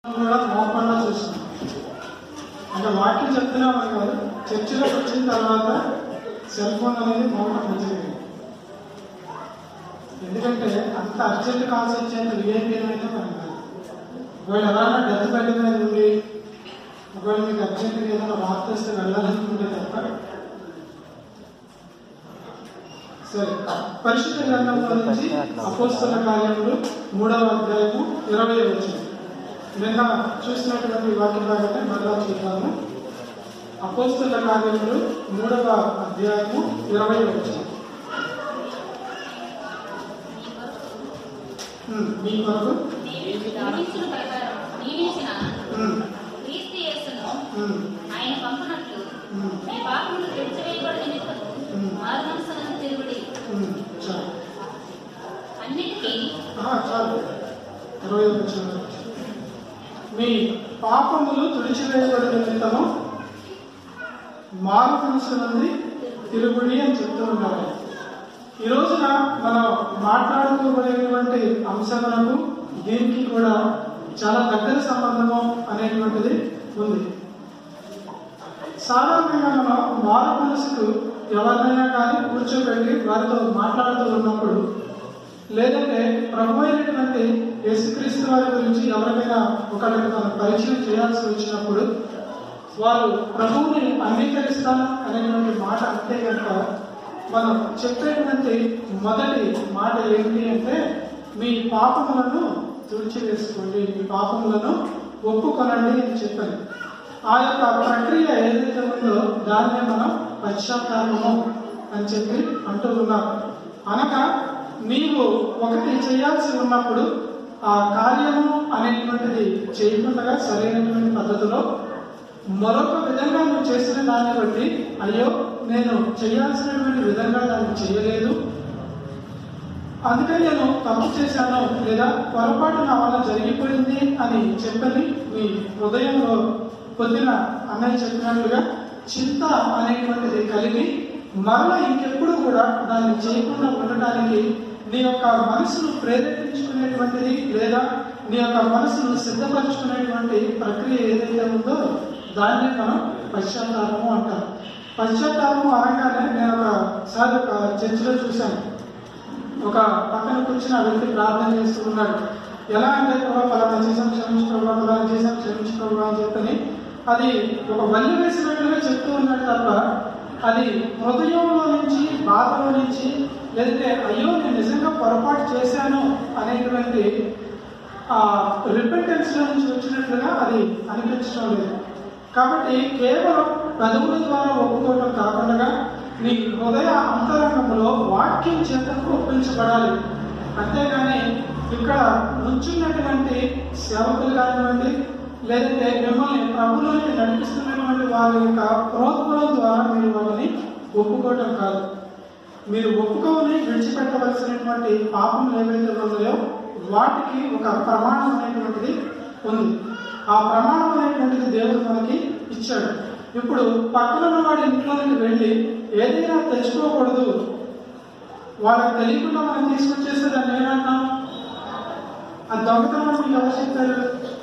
కూడా మోపంలో చూసాం అంటే వాక్యం చెప్తున్నామని కాదు చర్చిలోకి వచ్చిన తర్వాత సెల్ ఫోన్ అనేది మోపడం మంచిది ఎందుకంటే అంత అర్జెంట్ కాల్స్ వచ్చేంత విఐపీ అయితే మనం కాదు ఒకవేళ ఎవరైనా డెత్ బెడ్ మీద ఉండి ఒకవేళ మీకు అర్జెంట్గా ఏదైనా వార్త వస్తే వెళ్ళాలనుకుంటే తప్ప సరే పరిశుద్ధ గ్రంథంలో నుంచి అపోస్తల కార్యములు మూడవ అధ్యాయము ఇరవై వచ్చింది నిన్న చూసినటువంటి వాక్యం భాగాన్ని మరలా చూద్దాము అపోస్తల కార్యములు మూడవ అధ్యాయము ఇరవై వచ్చింది మీ కొరకు నియమించిన ప్రకారం నియమించిన ఉమ్, క్రీస్తు యేసును ఉమ్, ఆయన పంపునట్లు ఉమ్, మీ పాపములు విడిచివేయబడి నిమిత్తము ఉమ్. మారు మనసులను తిరుగుడి ఉమ్, చాలు అన్నిటికీ ఆ, చాలు ఇరవై వచ్చిన మీ పాపములు తుడిచివేయబడిన నిమిత్తము మారు మనసు నుండి తిరుగుడి అని చెప్తూ ఉన్నారు ఈ రోజున మనం మాట్లాడుకోబడేటువంటి అంశములకు దీనికి కూడా చాలా దగ్గర సంబంధము అనేటువంటిది ఉంది సాధారణంగా మనం మారు మనసుకు ఎవరినైనా కానీ కూర్చోబెట్టి వారితో మాట్లాడుతూ ఉన్నప్పుడు లేదంటే ప్రభు అయినటువంటి యేసుక్రీస్తు వారి గురించి ఎవరికైనా ఒకరికి మనం పరిచయం చేయాల్సి వచ్చినప్పుడు వారు ప్రభువుని అంగీకరిస్తాను అనేటువంటి మాట అంతే కనుక మనం చెప్పేటువంటి మొదటి మాట ఏంటి అంటే మీ పాపములను తుడిచివేసుకోండి మీ పాపములను ఒప్పుకొనండి అని చెప్పాను ఆ యొక్క ప్రక్రియ ఏదైతే ఉందో దాన్నే మనం పశ్చాత్తాపము అని చెప్పి అంటూ ఉన్నాం అనగా నీవు ఒకటి చేయాల్సి ఉన్నప్పుడు ఆ కార్యము అనేటువంటిది చేయకుండా సరైనటువంటి పద్ధతిలో మరొక విధంగా నువ్వు చేసిన దాన్ని బట్టి అయ్యో నేను చేయాల్సినటువంటి విధంగా దాన్ని చేయలేదు అందుకని నేను తప్పు చేశాను లేదా పొరపాటు నా వల్ల జరిగిపోయింది అని చెప్పని మీ హృదయంలో పొందిన అన్నయ్య చెప్పినట్లుగా చింత అనేటువంటిది కలిగి మరల ఇంకెప్పుడు కూడా దాన్ని చేయకుండా ఉండటానికి నీ యొక్క మనసును ప్రేరేపించుకునేటువంటిది లేదా నీ యొక్క మనసును సిద్ధపరచుకునేటువంటి ప్రక్రియ ఏదైతే ఉందో దాన్ని మనం పశ్చాత్తాపము అంటాం పశ్చాత్తాపము అనగానే నేను ఒకసారి ఒక చర్చిలో చూశాను ఒక పక్కన కూర్చుని ఆ వ్యక్తి ప్రార్థన చేస్తూ ఉన్నాడు ఎలా అంటే ప్రభావ పలానా చేసాం క్షమించు ప్రభావ పలానా చేసాం క్షమించు ప్రభావ అని చెప్పని అది ఒక వల్లి వేసినట్లుగా చెప్తూ ఉన్నాడు తప్ప అది హృదయంలో నుంచి బాధలో నుంచి లేదంటే అయ్యో నేను నిజంగా పొరపాటు చేశాను అనేటువంటి ఆ రిపెంటెన్స్ లో నుంచి వచ్చినట్లుగా అది అనిపించడం లేదు కాబట్టి కేవలం పెదవుల ద్వారా ఒప్పుకోవడం కాకుండా నీ హృదయ అంతరంగంలో వాక్యం చేత ఒప్పించబడాలి అంతేగాని ఇక్కడ నుంచున్నటువంటి సేవకులు కానివ్వండి లేదంటే మిమ్మల్ని ప్రభులోకి నడిపిస్తున్నటువంటి వారి యొక్క ప్రోత్బలం ద్వారా మీరు వాళ్ళని ఒప్పుకోవటం కాదు మీరు ఒప్పుకొని విడిచిపెట్టవలసినటువంటి పాపములు ఏవైతే ఉన్నాయో వాటికి ఒక ప్రమాణం అనేటువంటిది ఉంది ఆ ప్రమాణం అనేటువంటిది దేవుడు మనకి ఇచ్చాడు ఇప్పుడు పక్కన ఉన్న వాడి ఇంట్లోకి వెళ్ళి ఏదైనా తెచ్చుకోకూడదు వాళ్ళకి తెలియకుండా మనం తీసుకొచ్చేస్తే దాన్ని ఏమంటాం ఆ దొంగతనం మీకు ఎవరు చెప్పారు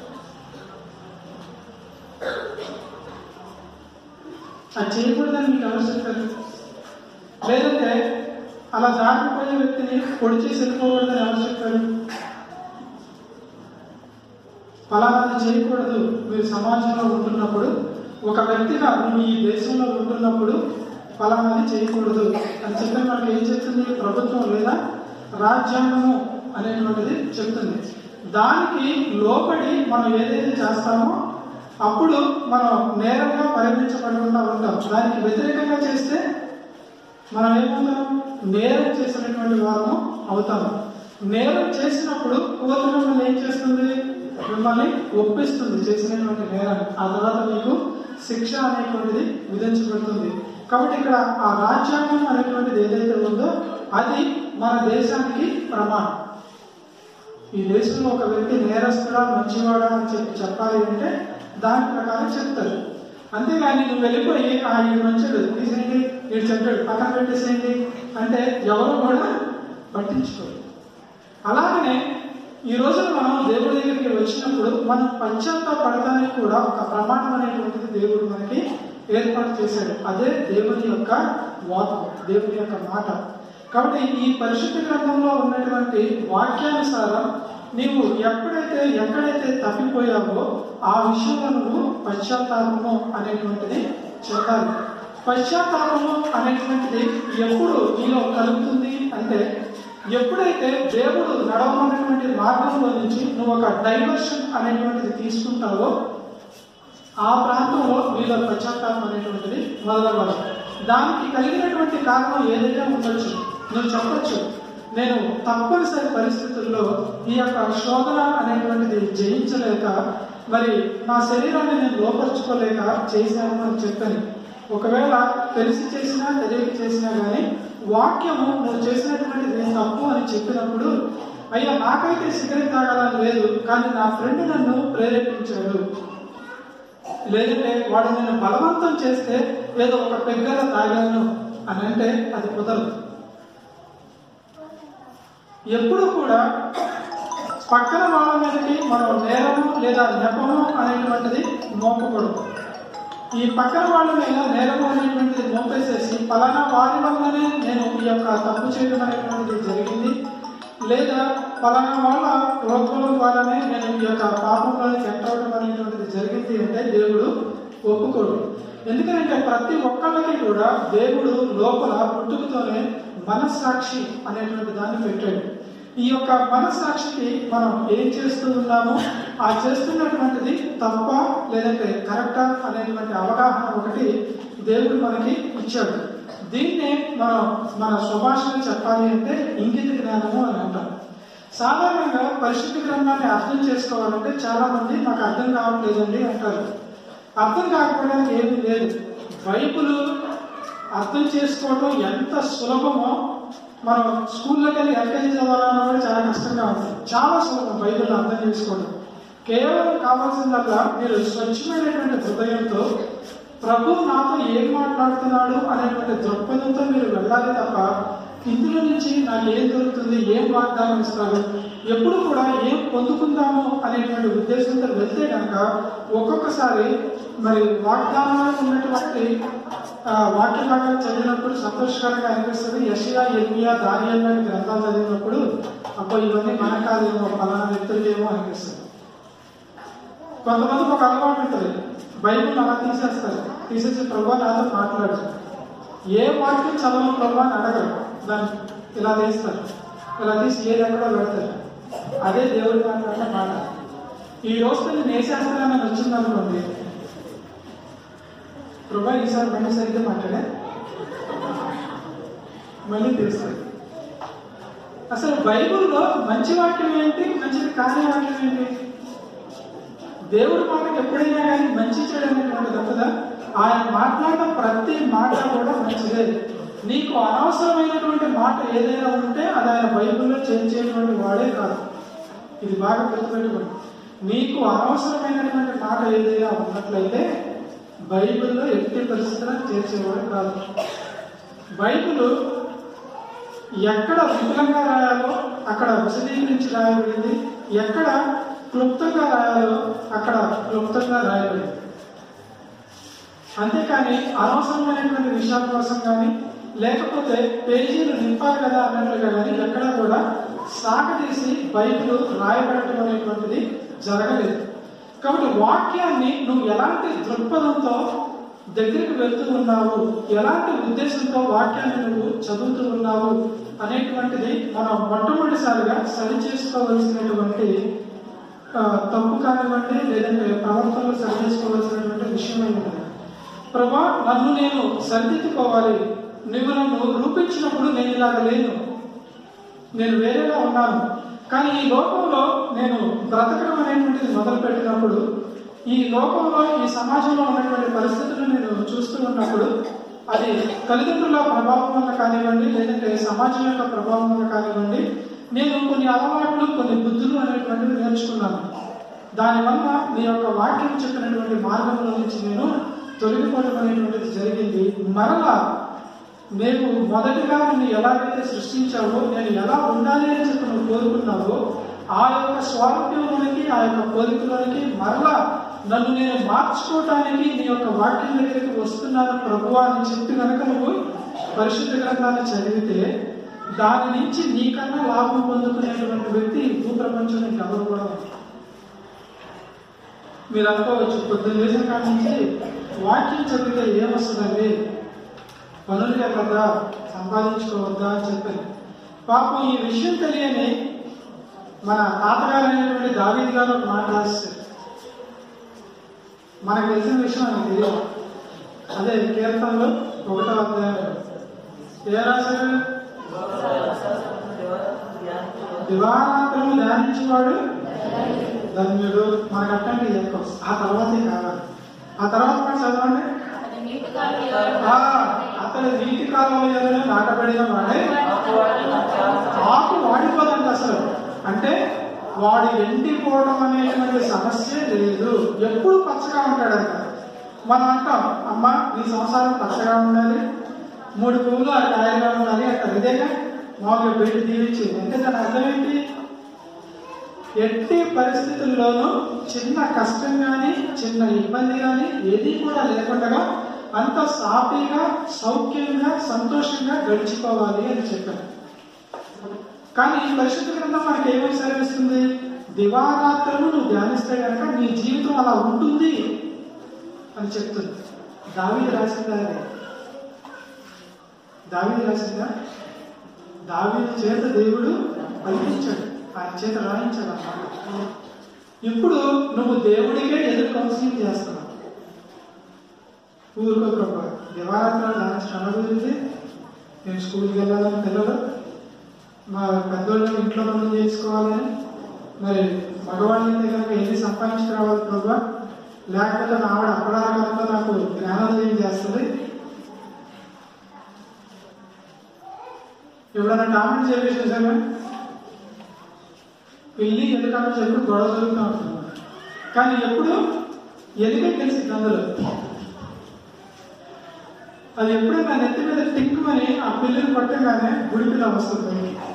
అది చేయకూడదని మీకు ఎవరు చెప్పారు లేదంటే అలా దాటిపోయే వ్యక్తిని పొడి చేసి వెళ్ళిపోకూడదని ఎవరు చెప్పారు ఫలానాది చేయకూడదు మీరు సమాజంలో ఉంటున్నప్పుడు ఒక వ్యక్తిగా నువ్వు ఈ దేశంలో ఉంటున్నప్పుడు ఫలానాది చేయకూడదు అని చెప్పి మనకి ఏం చెప్తుంది ప్రభుత్వం లేదా రాజ్యాంగము అనేటువంటిది చెప్తుంది దానికి లోబడి మనం ఏదైతే చేస్తామో అప్పుడు మనం నేరంగా పరిగణించబడకుండా ఉంటాం దానికి వ్యతిరేకంగా చేస్తే మనం ఏమవుతాం నేరం చేసినటువంటి వారము అవుతాము నేరం చేసినప్పుడు కోర్టు మిమ్మల్ని ఏం చేస్తుంది మిమ్మల్ని ఒప్పిస్తుంది చేసినటువంటి నేరాన్ని ఆ తర్వాత మీకు శిక్ష అనేటువంటిది విధించబడుతుంది కాబట్టి ఇక్కడ ఆ రాజ్యాంగం అనేటువంటిది ఏదైతే ఉందో అది మన దేశానికి ప్రమాణం ఈ దేశంలో ఒక వ్యక్తి నేరస్తుడా మంచివాడా అని చెప్పి చెప్పాలి అంటే దాని ప్రకారం చెప్తారు అంతేగాని నువ్వు వెళ్ళిపోయి ఆ ఈ మంచిడు తీసేయండి వీడు చెడ్డాడు పక్కన పెట్టేసేయండి అంటే ఎవరు కూడా పట్టించుకోరు అలాగనే ఈ రోజున మనం దేవుడి దగ్గరికి వచ్చినప్పుడు మనం పశ్చాత్తాపడటానికి కూడా ఒక ప్రమాణం అనేటువంటిది దేవుడు మనకి ఏర్పాటు చేశాడు అదే దేవుని యొక్క వాక్ దేవుని యొక్క మాట కాబట్టి ఈ పరిశుద్ధ గ్రంథంలో ఉన్నటువంటి వాక్యానుసారం నీవు ఎప్పుడైతే ఎక్కడైతే తప్పిపోయావో ఆ విషయంలో నువ్వు పశ్చాత్తాపము అనేటువంటిది చెందాలి పశ్చాత్తాపము అనేటువంటిది ఎప్పుడు నీలో కలుగుతుంది అంటే ఎప్పుడైతే దేవుడు నడవమన్నటువంటి మార్గంలో నుంచి నువ్వు ఒక డైవర్షన్ అనేటువంటిది తీసుకుంటావో ఆ ప్రాంతంలో నీలో పశ్చాత్తాపం అనేటువంటిది మొదలవ్వాలి దానికి కలిగినటువంటి కారణం ఏదైనా ఉండొచ్చు నువ్వు చెప్పొచ్చు నేను తప్పనిసరి పరిస్థితుల్లో ఈ యొక్క శోధన అనేటువంటిది జయించలేక మరి నా శరీరాన్ని నేను లోపరుచుకోలేక చేశాను అని చెప్పాను ఒకవేళ తెలిసి చేసినా తెలియక చేసినా కానీ వాక్యము నువ్వు చేసినటువంటిది తప్పు అని చెప్పినప్పుడు అయ్యా నాకైతే సిగరెట్ తాగాలని లేదు కానీ నా ఫ్రెండ్ నన్ను ప్రేరేపించాడు లేదంటే వాడు నేను బలవంతం చేస్తే ఏదో ఒక పెగ్గర తాగాను అని అంటే అది కుదరదు ఎప్పుడు కూడా పక్కన వాళ్ళ మీదకి మనం నేరము లేదా నెపము అనేటువంటిది మోపకూడదు ఈ పక్కన వాళ్ళ మీద నేరము అనేటువంటిది మోపేసేసి పలానా వారి వల్లనే నేను ఈ యొక్క తప్పు చేయడం అనేటువంటిది జరిగింది లేదా పలానా వాళ్ళ ప్రోత్సాహం ద్వారానే నేను ఈ యొక్క పాపంలోకి ఎంటవడం అనేటువంటిది జరిగింది అంటే దేవుడు ఒప్పుకోడు ఎందుకంటే ప్రతి ఒక్కళ్ళకి కూడా దేవుడు లోపల పుట్టుకతోనే మనస్సాక్షి అనేటువంటి దాన్ని పెట్టాడు ఈ యొక్క మనస్సాక్షికి మనం ఏం చేస్తూ ఉన్నామో ఆ చేస్తున్నటువంటిది తప్ప లేదంటే కరెక్టా అనేటువంటి అవగాహన ఒకటి దేవుడు మనకి ఇచ్చాడు దీన్నే మనం మన సుభాషను చెప్పాలి అంటే ఇంగిత జ్ఞానము అని అంటాం సాధారణంగా పరిశుద్ధ గ్రంథాన్ని అర్థం చేసుకోవాలంటే చాలా మంది నాకు అర్థం కావట్లేదండి అంటారు అర్థం కాకపోవడానికి ఏమీ లేదు బైబుల్ అర్థం చేసుకోవడం ఎంత సులభమో మనం స్కూల్లోకి వెళ్ళి ఎల్కేజీ చదవాలన్నా కూడా చాలా కష్టంగా ఉంది చాలా సులభం బైబిల్ అర్థం చేసుకోవడం కేవలం కావాల్సిందల్లా మీరు స్వచ్ఛమైనటువంటి హృదయంతో ప్రభు నాతో ఏం మాట్లాడుతున్నాడు అనేటువంటి దృక్పథంతో మీరు వెళ్ళాలి తప్ప ఇందులో నుంచి నాకు ఏం దొరుకుతుంది ఏం వాగ్దానం ఇస్తారు ఎప్పుడు కూడా ఏం పొందుకుందాము అనేటువంటి ఉద్దేశంతో వెళ్తే కనుక ఒక్కొక్కసారి మరి వాగ్దానంలో ఉన్నటువంటి ఆ, వాక్య భాగాలు చదివినప్పుడు సంతోషకరంగా అనిపిస్తుంది యషియా ఎల్మియా దానియల్ లాంటి గ్రంథాలు చదివినప్పుడు అబ్బో ఇవన్నీ మన కాదేమో ఫలానా వ్యక్తులకేమో అనిపిస్తుంది కొంతమందికి ఒక అలవాటు ఉంటుంది బైబిల్ అలా తీసేస్తారు తీసేసి ప్రభా నాతో మాట్లాడు ఏ వాక్యం చదవను ప్రభా అని అడగరు దాన్ని ఇలా తీస్తారు ఇలా తీసి ఏది ఎక్కడో పెడతారు అదే దేవుడి మాట్లాడిన మాట ఈ రోజు నేను వేసేస్తానని వచ్చిందనుకోండి ప్రభా ఈసారి మళ్ళీ సరిగ్గా మాట్లాడే మళ్ళీ తీస్తారు అసలు బైబిల్లో మంచి వాక్యం ఏంటి మంచిది కాని వాక్యం ఏంటి దేవుడి మాటకి ఎప్పుడైనా కానీ మంచి చెడు అనేటువంటిది ఉంటుందా ఆయన మాట్లాడిన ప్రతి మాట కూడా మంచిదే నీకు అనవసరమైనటువంటి మాట ఏదైనా ఉంటే అది ఆయన బైబిల్లో చేర్చేటువంటి వాడే కాదు ఇది బాగా గుర్తుపెట్టుకోండి నీకు అనవసరమైనటువంటి మాట ఏదైనా ఉన్నట్లయితే బైబిల్లో ఎట్టి పరిస్థితుల్లో చేర్చేవాడు కాదు బైబిల్ ఎక్కడ విపులంగా రాయాలో అక్కడ విశదీకరించి రాయబడింది ఎక్కడ క్లుప్తంగా రాయాలో అక్కడ క్లుప్తంగా రాయబడింది అంతేకాని అనవసరమైనటువంటి విషయాల కోసం కానీ లేకపోతే పేజీలు నింపాలి కదా అన్నట్లుగా కానీ ఎక్కడ కూడా సాగదీసి బైబిల్ రాయబడటం అనేటువంటిది జరగలేదు కాబట్టి వాక్యాన్ని నువ్వు ఎలాంటి దృక్పథంతో దగ్గరికి వెళ్తూ ఉన్నావు ఎలాంటి ఉద్దేశంతో వాక్యాన్ని నువ్వు చదువుతూ ఉన్నావు అనేటువంటిది మనం మొట్టమొదటిసారిగా సరి చేసుకోవలసినటువంటి ఆ, తప్పు కానివ్వండి లేదంటే ప్రవర్తనలో సరి చేసుకోవాల్సినటువంటి విషయం ఉంటుంది ప్రభా నన్ను నేను సరిదిద్దుకోవాలి నువ్వు నన్ను రూపించినప్పుడు నేను ఇలాగ లేను నేను వేరేగా ఉన్నాను కానీ ఈ లోకంలో నేను బ్రతకడం అనేటువంటిది మొదలు పెట్టినప్పుడు ఈ లోకంలో ఈ సమాజంలో ఉన్నటువంటి పరిస్థితులను నేను చూస్తూ ఉన్నప్పుడు అది తల్లిదండ్రుల ప్రభావం వల్ల కానివ్వండి లేదంటే సమాజం యొక్క ప్రభావం వల్ల కానివ్వండి నేను కొన్ని అలవాట్లు కొన్ని బుద్ధులు అనేటువంటివి నేర్చుకున్నాను దానివల్ల మీ యొక్క వాక్యం చెప్పినటువంటి మార్గంలో నుంచి నేను తొలగిపోవడం అనేటువంటిది జరిగింది మరలా నేను మొదటిగా నిన్ను ఎలాగైతే సృష్టించావో నేను ఎలా ఉండాలి అని చెప్పి నువ్వు కోరుకున్నావో ఆ యొక్క స్వారూప్యంలోనికి ఆ యొక్క పోలికలోనికి మరలా నన్ను నేను మార్చుకోవటానికి నీ యొక్క వాక్యం దగ్గరికి వస్తున్నాను ప్రభు అని చెప్పి కనుక నువ్వు పరిశుద్ధ గ్రంథాన్ని చదివితే దాని నుంచి నీకన్నా లాభం పొందుకునేటువంటి వ్యక్తి భూప్రపంచంలో ఎవరు కూడా ఉండరు. మీరు అనుకోవచ్చు పొద్దున్న లేచిన కాడి నుంచి వాక్యం చదివితే ఏమొస్తుందండి పనులుగా కదా సంపాదించుకోవద్దా అని చెప్పాను పాపం ఈ విషయం తెలియని మన తాతగారు అయినటువంటి దావీద్ గారు ఒక మాట రాశారు మనకు తెలిసిన విషయం ఆయనకు తెలియదు అదే కీర్తనలో ఒకటో అధ్యాయం ఏ రాశారు దివారాత్రము ధ్యానించేవాడు ధన్యుడు మనకు అట్టండి ఎక్కువ ఆ తర్వాతే కావాలి ఆ తర్వాత మనం చదవండి అది నీటి కాలువ ఆ, అతడు నీటి కాలంలో నాటబడిన వాడే ఆకు వాడిపోదంట అసలు అంటే వాడు ఎండిపోవడం అనేటువంటి సమస్య లేదు ఎప్పుడు పచ్చగా ఉంటాడంట మనం అంటాం అమ్మ ఈ సంసారం పచ్చగా ఉండాలి మూడు పువ్వులు ఆ కాయగా ఉండాలి అంటారు ఇదేగా మామూలుగా పెళ్లి దీవించి అంటే దాని అర్థం ఏంటి ఎట్టి పరిస్థితుల్లోనూ చిన్న కష్టం కానీ చిన్న ఇబ్బంది కానీ ఏది కూడా లేకుండా అంత సాఫీగా సౌఖ్యంగా సంతోషంగా గడిచిపోవాలి అని చెప్పారు కానీ ఈ పరిశుద్ధ గ్రంథం మనకి ఏమని సెలవిస్తుంది దివారాత్రులు నువ్వు ధ్యానిస్తే కనుక నీ జీవితం అలా ఉంటుంది అని చెప్తుంది దావీది రాసిందా అది? దావీది రాసిందా దావీది చేత దేవుడు పలికించాడు ఆయన చేత రాయించాడు అన్నమాట ఇప్పుడు నువ్వు దేవుడికే ఎదురు కౌన్సిలింగ్ చేస్తున్నావు ఊరుకో ప్రభా దివారాత్రాలు దాని శ్రమ గురించి నేను స్కూల్కి వెళ్ళాలని పిల్లలు మా పెద్దోళ్ళు ఇంట్లో పనులు చేసుకోవాలని మరి మగవాళ్ళ దగ్గర ఎన్ని సంపాదించుకురావాలి ప్రభా లేకపోతే నా ఆవిడ అప్పడాకంతా నాకు జ్ఞానోదయం చేస్తుంది ఎవడన్నా కామెంట్ చెప్పి చూసామా పెళ్ళి ఎందుకంటే చెప్పి గొడవ జరుగుతూ ఉంటుంది కానీ ఎప్పుడు ఎదుగే తెలిసింది అందరూ అది ఎప్పుడైనా నెత్తి మీద టింకుమని ఆ పిల్లని పట్టగానే గుడిపిల్ల వస్తుంది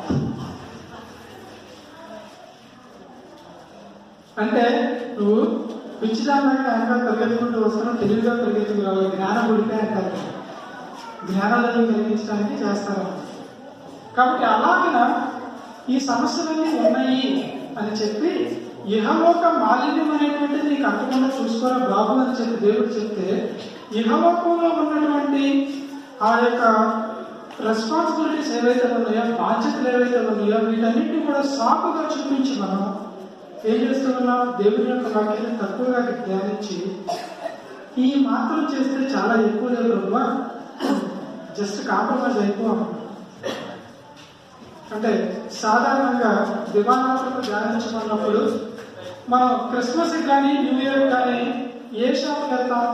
అంటే నువ్వు పిచ్చిదానిలాగా వెనకాల పరిగెత్తుకుంటూ వస్తున్నావు తెలివిగా పరిగెత్తుకు రావాలి జ్ఞానం గుడిపే అంటారు జ్ఞానోదయం కలిగించడానికి చేస్తారు కాబట్టి అలాగిన ఈ సమస్యలన్నీ ఉన్నాయి అని చెప్పి ఇహలోక మాలిన్యం అనేటువంటిది నీకు అంటకుండా చూసుకోరా బాబు అని చెప్పి దేవుడు చెప్తే ఇహలోకంలో ఉన్నటువంటి ఆ యొక్క రెస్పాన్సిబిలిటీస్ ఏవైతే ఉన్నాయో బాధ్యతలు ఏవైతే ఉన్నాయో వీటన్నిటిని కూడా సాకుగా చూపించి మనం ఏం చేస్తున్నాం దేవుని యొక్క వాక్యాన్ని తక్కువగా ధ్యానించి ఈ మాత్రం చేస్తే చాలా ఎక్కువ లేదు బ్రహ్మ జస్ట్ కాంప్రమైజ్ అయిపోవాలి అంటే సాధారణంగా విమానాలను ధ్యానించుకున్నప్పుడు మనం క్రిస్మస్ కానీ న్యూ ఇయర్ కానీ ఏ షాప్కి వెళ్తాం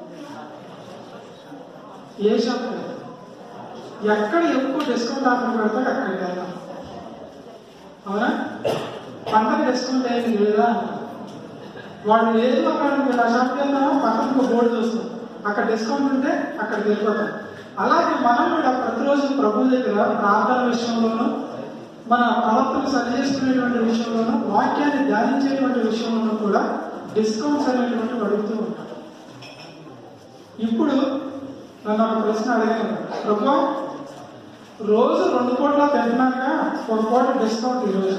ఏ షాప్కి వెళ్తాం ఎక్కడ ఎక్కువ డిస్కౌంట్ ఆఫర్ పెడతాడు అక్కడికి వెళ్తాం అవునా పంటకు డిస్కౌంట్ ఏమి లేదా వాడు లేదు అక్కడ మీరు ఆ షాప్కి వెళ్తామో పక్కన ఒక బోర్డు చూస్తాం అక్కడ డిస్కౌంట్ ఉంటే అక్కడికి వెళ్ళిపోతాం అలాగే మనం కూడా ప్రతిరోజు ప్రభు దగ్గర ప్రార్థన విషయంలోనూ మన ప్రవర్తన సరి చేసుకునేటువంటి విషయంలోనూ వాక్యాన్ని ధ్యానించేటువంటి విషయంలోనూ కూడా డిస్కౌంట్స్ అనేటువంటి అడుగుతూ ఉంటాం ఇప్పుడు నన్ను ఒక ప్రశ్న అడిగాను ప్రభు రోజు రెండు కోట్ల తింటున్నాక ఒక కోట డిస్కౌంట్ ఈరోజు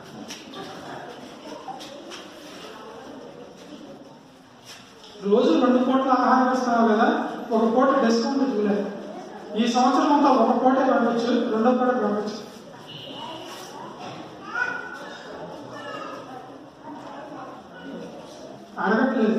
రోజు రెండు కోట్ల ఆహారం ఇస్తున్నావు కదా ఒక కోట డిస్కౌంట్ చూడలేదు ఈ సంవత్సరం అంతా ఒక కోటే పంపించు రెండో కోట పంపించు అడగట్లేదు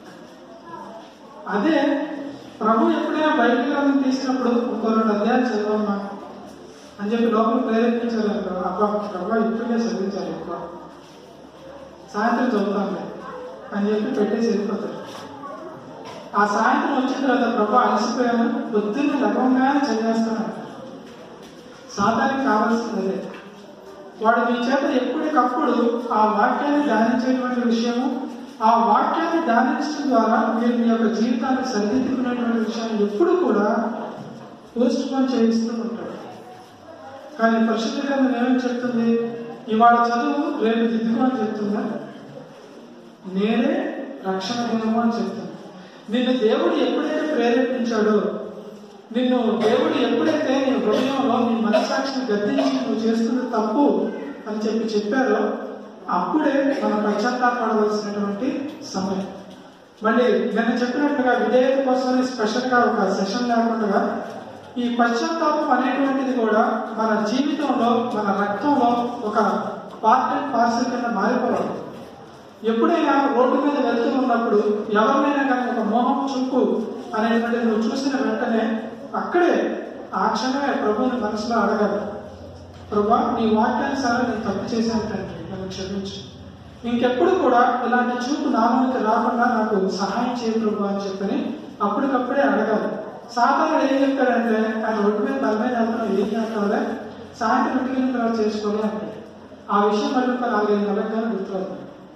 అదే ప్రభు ఎప్పుడైనా బయట గ్రంథం తీసినప్పుడు ఇంకో రెండు అధ్యాయాలు చదవమ్మా అని చెప్పి లోపల ప్రేరేపించారు అనుకో అబ్బా ప్రభు ఇప్పుడే చదివించాలి ఎక్కువ సాయంత్రం చదువుతాంలే అని చెప్పి పెట్టేసి వెళ్ళిపోతారు ఆ సాయంత్రం వచ్చిన తర్వాత ప్రభు అలసిపోయాము పొద్దున్న లగంగానే చదివేస్తాను సాధారణ కావాల్సింది అదే వాడు మీ చేత ఎప్పటికప్పుడు ఆ వాక్యాన్ని ధ్యానించేటువంటి విషయము ఆ వాక్యాన్ని ధ్యానించడం ద్వారా మీరు మీ యొక్క జీవితాన్ని సరిదిద్దుకునేటువంటి విషయాన్ని ఎప్పుడు కూడా పోస్ట్ పోన్ చేయిస్తూ ఉంటాడు కానీ పరిశుద్ధ గ్రంథం ఏమని చెప్తుంది ఇవాళ చదువు రేపు దిద్దుకో అని చెప్తుందా నేనే రక్షణ గుణము అని చెప్తాను నిన్ను దేవుడు ఎప్పుడైతే ప్రేరేపించాడో నిన్ను దేవుడు ఎప్పుడైతే నీ హృదయంలో నీ మనసాక్షిని గద్దించి నువ్వు చేస్తున్న తప్పు అని చెప్పి చెప్పారో అప్పుడే మనం పశ్చాత్తాపడవలసినటువంటి సమయం మళ్ళీ నేను చెప్పినట్టుగా విధేయత కోసమని స్పెషల్గా ఒక సెషన్ లేకుండా ఈ పశ్చాత్తాపం అనేటువంటిది కూడా మన జీవితంలో మన రక్తంలో ఒక పార్ట్ అండ్ పార్సల్ కింద మారిపోవాలి ఎప్పుడైనా రోడ్డు మీద వెళ్తూ ఉన్నప్పుడు ఎవరినైనా కానీ ఒక మోహం చూపు అనేటువంటిది నువ్వు చూసిన వెంటనే అక్కడే ఆ క్షణమే ప్రభువుని మనసులో అడగాలి ప్రభా నీ వాక్యానుసారం నేను తప్పు చేశాను తండ్రి నన్ను క్షమించు ఇంకెప్పుడు కూడా ఇలాంటి చూపు నాలోనికి రాకుండా నాకు సహాయం చేయ ప్రభు అని చెప్పని అప్పటికప్పుడే అడగాలి సాధారణ ఏం చెప్తాడంటే ఆయన ఒడ్డు మీద బల మీద వెళ్తున్నాం ఏం చేస్తావులే సాయంత్రం ఇంటికి తర్వాత చేసుకోవాలి అంటే ఆ విషయం మళ్ళీ ఒక నాలుగైదు నెలలకు కానీ గుర్తురాదు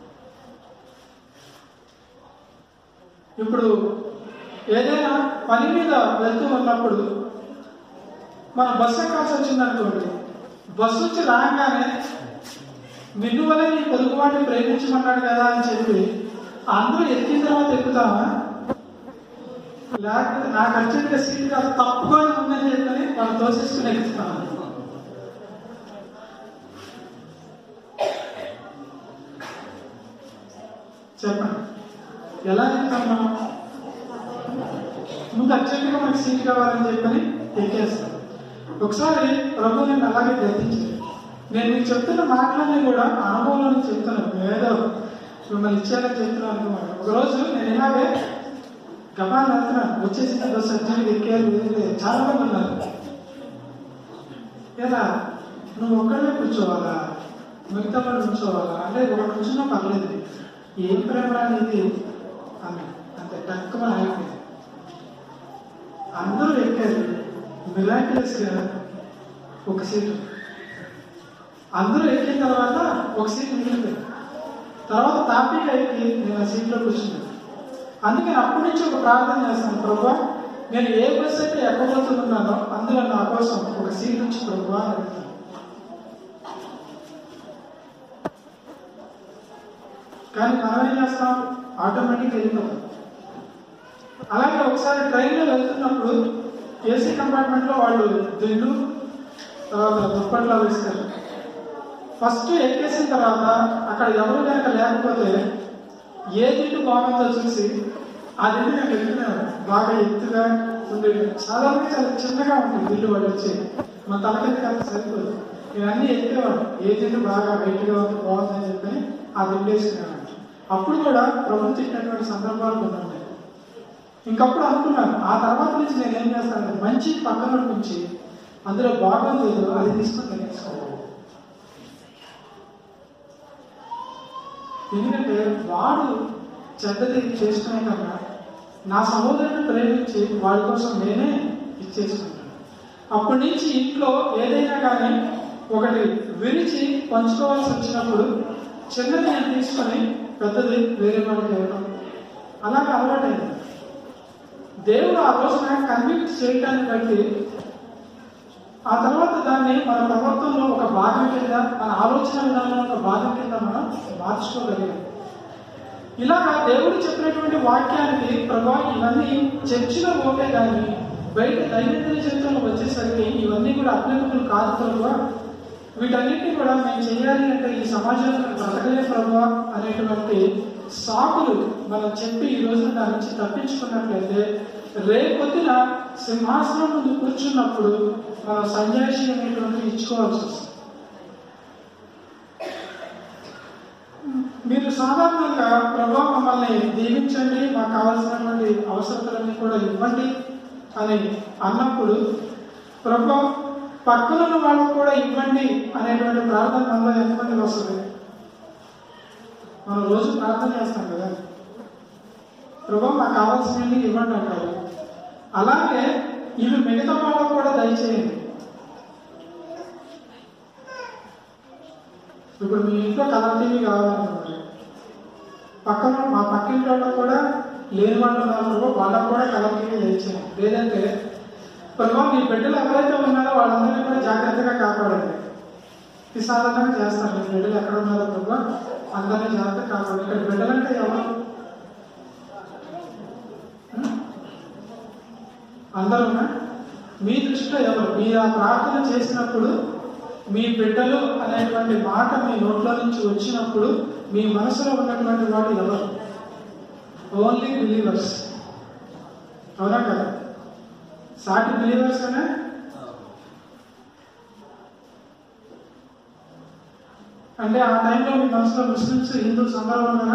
ఇప్పుడు ఏదైనా పని మీద వెళ్తూ ఉన్నప్పుడు మన బస్సు ఎక్కాల్సి వచ్చింది అనుకోండి బస్సు వచ్చి రాగానే నిన్ను వల్ల నీ పొరుగు వాటిని ప్రేమించమన్నాడు కదా అని చెప్పి అందరూ ఎక్కిన తర్వాత ఎక్కుతామా లేకపోతే నాకు అర్జెంట్గా సీట్ కాదు తప్పుగా ఉందని చెప్పని వాళ్ళు తోసేసుకుని ఎక్కుతాను చెప్పండి ఎలా చెప్తాం మనం ముందు అర్జెంటుగా మనకి సీట్ కావాలని చెప్పని ఎక్కేస్తాం ఒకసారి ప్రభు నేను అలాగే గ్రహించాను నేను మీకు చెప్తున్న మాటలన్నీ కూడా అనుభవంలో నుంచి చెప్తున్నాను ఏదో మిమ్మల్ని ఇచ్చారని చెప్తున్నాను అనమాట ఒకరోజు నేను ఇలాగే గబాన్ వెళ్తున్నాను వచ్చేసిన బస్సు అర్జెంట్గా ఎక్కేయాలి లేదు లేదు. చాలా మంది ఉన్నారు ఎలా నువ్వు ఒక్కడే కూర్చోవాలా మిగతా వాళ్ళు కూర్చోవాలా అంటే ఒక కూర్చున్నా పర్లేదు ఏం ప్రేమ అనేది అని అంతే తక్కువ అయిపోయింది అందరూ ఎక్కారు మిరాకిలస్ గా ఒక సీటు అందరూ ఎక్కిన తర్వాత ఒక సీట్ మిగిలింది తర్వాత తాపీగా ఎక్కి నేను ఆ సీట్లో కూర్చున్నాను అందుకని అప్పటి నుంచి ఒక ప్రార్థన చేస్తాను ప్రభా నేను ఏ బస్ అయితే ఎక్కబోతున్నానో అందులో నా కోసం ఒక సీట్ నుంచి ప్రభు అని అడుగుతాను కానీ మనం ఏం చేస్తాం ఆటోమేటిక్ వెళ్ళిపోతాం అలాగే ఒకసారి ట్రైన్లో వెళ్తున్నప్పుడు ఏసీ కంపార్ట్మెంట్ లో వాళ్ళు దిండు తర్వాత దుప్పట్లో వేస్తారు ఫస్ట్ ఎక్కేసిన తర్వాత అక్కడ ఎవరు కనుక లేకపోతే ఏ దిండు బాగుందో చూసి ఆ దిండు నేను వెళ్తున్నాను బాగా ఎత్తుగా ఉండేది సాధారణంగా చాలా చిన్నగా ఉంటుంది దిండు వాళ్ళు వచ్చి మన తలకెత్తి అంత సరిపోదు నేను అన్ని ఎత్తేవాడు ఏ దిండు బాగా వెయిట్గా ఉంది బాగుందని చెప్పి ఆ దిండు వేసుకునేవాడు అప్పుడు కూడా ప్రభుత్వం తిట్టినటువంటి సందర్భాలు కొన్ని ఉన్నాయి ఇంకప్పుడు అనుకున్నాను ఆ తర్వాత నుంచి నేను ఏం చేస్తానంటే మంచి పక్కన నుంచి అందులో బాగుంది ఏదో అది తీసుకొని నేను వేసుకోవాలి ఎందుకంటే వాడు చెడ్డది చేసుకునే కన్నా నా సహోదరుని ప్రేమించి వాడి కోసం నేనే ఇచ్చేసుకుంటాను అప్పటి నుంచి ఇంట్లో ఏదైనా కానీ ఒకటి విరిచి పంచుకోవాల్సి వచ్చినప్పుడు చిన్నది నేను తీసుకొని పెద్దది వేరే వాళ్ళకి ఇవ్వడం అలాగే అలవాటైంది దేవుడు ఆ రోజున కన్విక్ట్ చేయడాన్ని బట్టి ఆ తర్వాత దాన్ని మన ప్రవర్తనలో ఒక భాగం కింద మన ఆలోచన విధానంలో ఒక భాగం కింద మనం మార్చుకోగలిగాం ఇలాగా దేవుడు చెప్పినటువంటి వాక్యానికి ప్రభా ఇవన్నీ చర్చిలో ఓకే కానీ బయట దైనందిన జీవితంలో వచ్చేసరికి ఇవన్నీ కూడా అప్లికబుల్ కాదు ప్రభా వీటన్నిటిని కూడా మేము చేయాలి అంటే ఈ సమాజంలో మేము బ్రతకలే ప్రభా అనేటువంటి సాకులు మనం చెప్పి ఈ రోజున దాని నుంచి తప్పించుకున్నట్లయితే రేపొద్దున సింహాసనం ముందు కూర్చున్నప్పుడు మనం సంజాయిషి అనేటువంటిది ఇచ్చుకోవాల్సి వస్తుంది మీరు సాధారణంగా ప్రభా మమ్మల్ని దీవించండి మాకు కావాల్సినటువంటి అవసరతలన్నీ కూడా ఇవ్వండి అని అన్నప్పుడు ప్రభా పక్కనున్న వాళ్ళకు కూడా ఇవ్వండి అనేటువంటి ప్రార్థన మనలో ఎంతమందికి వస్తుంది మనం రోజు ప్రార్థన చేస్తాం కదా ప్రభా మాకు కావాల్సినవి ఇవ్వండి అంటారు అలాగే ఇవి మిగతా వాళ్ళకు కూడా దయచేయండి ఇప్పుడు మీ ఇంట్లో కలర్ టీవీ కావాలనుకోండి పక్కన మా పక్కింటి వాళ్ళకు కూడా లేని వాళ్ళు ఉన్నారు వాళ్ళకు కూడా కలర్ టీవీ దయచేయండి లేదంటే ప్రభావ మీ బిడ్డలు ఎవరైతే ఉన్నారో వాళ్ళందరినీ కూడా జాగ్రత్తగా కాపాడండి ఇది సాధారణంగా చేస్తారు మీ బిడ్డలు ఎక్కడ ఉన్నారో ప్రభా అందరినీ జాగ్రత్త కాపాడు ఇక్కడ బిడ్డలంటే ఎవరు ఉం? అందరూనా మీ దృష్టిలో ఎవరు మీరు ఆ ప్రార్థన చేసినప్పుడు మీ బిడ్డలు అనేటువంటి మాట మీ నోట్లో నుంచి వచ్చినప్పుడు మీ మనసులో ఉన్నటువంటి వాడు ఎవరు ఓన్లీ బిలీవర్స్ అవునా కదా సాటి బిలీవర్స్ అనే అంటే ఆ టైంలో మీ మనసులో ముస్లిమ్స్ హిందూస్ అందరూ ఉన్నారా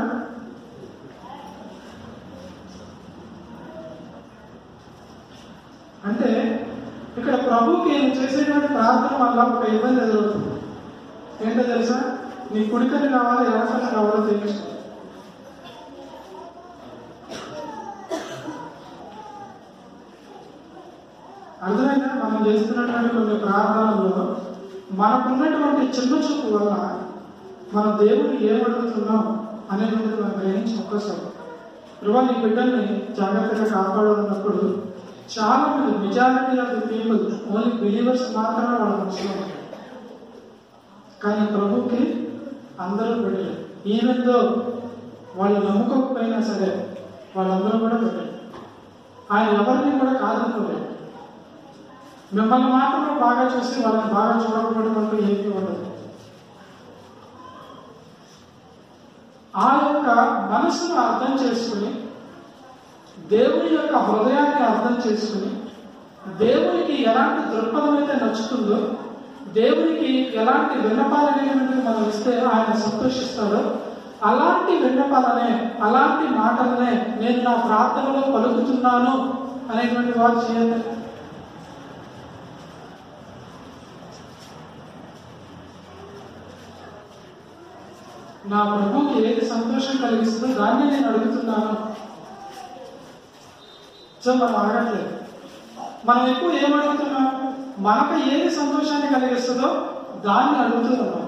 అంటే ఇక్కడ ప్రభుకి చేసేటువంటి ప్రార్థన వల్ల ఒక ఇబ్బంది ఎదురవుతుంది ఏంటో తెలుసా నీ కుడికని కావాలా ఎడకని కావాలో తెలుసు అర్థమైందా మనం చేస్తున్నటువంటి కొన్ని ప్రార్థనల్లో మనకున్నటువంటి చిన్న చూపు వల్ల మన దేవుడిని ఏం అడుగుతున్నాం అనేటువంటిది మనం గ్రహించి ఒక్కసారి ప్రభా నీ బిడ్డల్ని జాగ్రత్తగా కాపాడాలన్నప్పుడు చాలా మంది majority of the people only believers మాత్రమే వాళ్ళ మనసులో ఉంటారు కానీ ప్రభుకి అందరూ బిడ్డలు ఈవెన్ దో వాళ్ళు నమ్ముకోకపోయినా సరే వాళ్ళందరూ కూడా బిడ్డలు ఆయన ఎవరిని కూడా కాదనుకోలేదు మిమ్మల్ని మాత్రమే బాగా చూసి వాళ్ళని బాగా చూడకపోవడం అంటూ ఏమీ ఉండదు ఆ యొక్క మనసును అర్థం చేసుకుని దేవుని యొక్క హృదయాన్ని అర్థం చేసుకుని దేవునికి ఎలాంటి దృక్పథం అయితే నచ్చుతుందో దేవునికి ఎలాంటి విన్నపాలనేటువంటి మనం ఇస్తే ఆయన సంతోషిస్తాడో అలాంటి విన్నపాలనే అలాంటి మాటలనే నేను నా ప్రార్థనలో పలుకుతున్నాను అనేటువంటి వారు చేయాలి నా ప్రభుకి ఏది సంతోషం కలిగిస్తుందో దాన్ని నేను అడుగుతున్నాను సో మనం అడగట్లేదు మనం ఎక్కువ ఏం అడుగుతున్నాం మనకు ఏది సంతోషాన్ని కలిగిస్తుందో దాన్ని అడుగుతున్నాం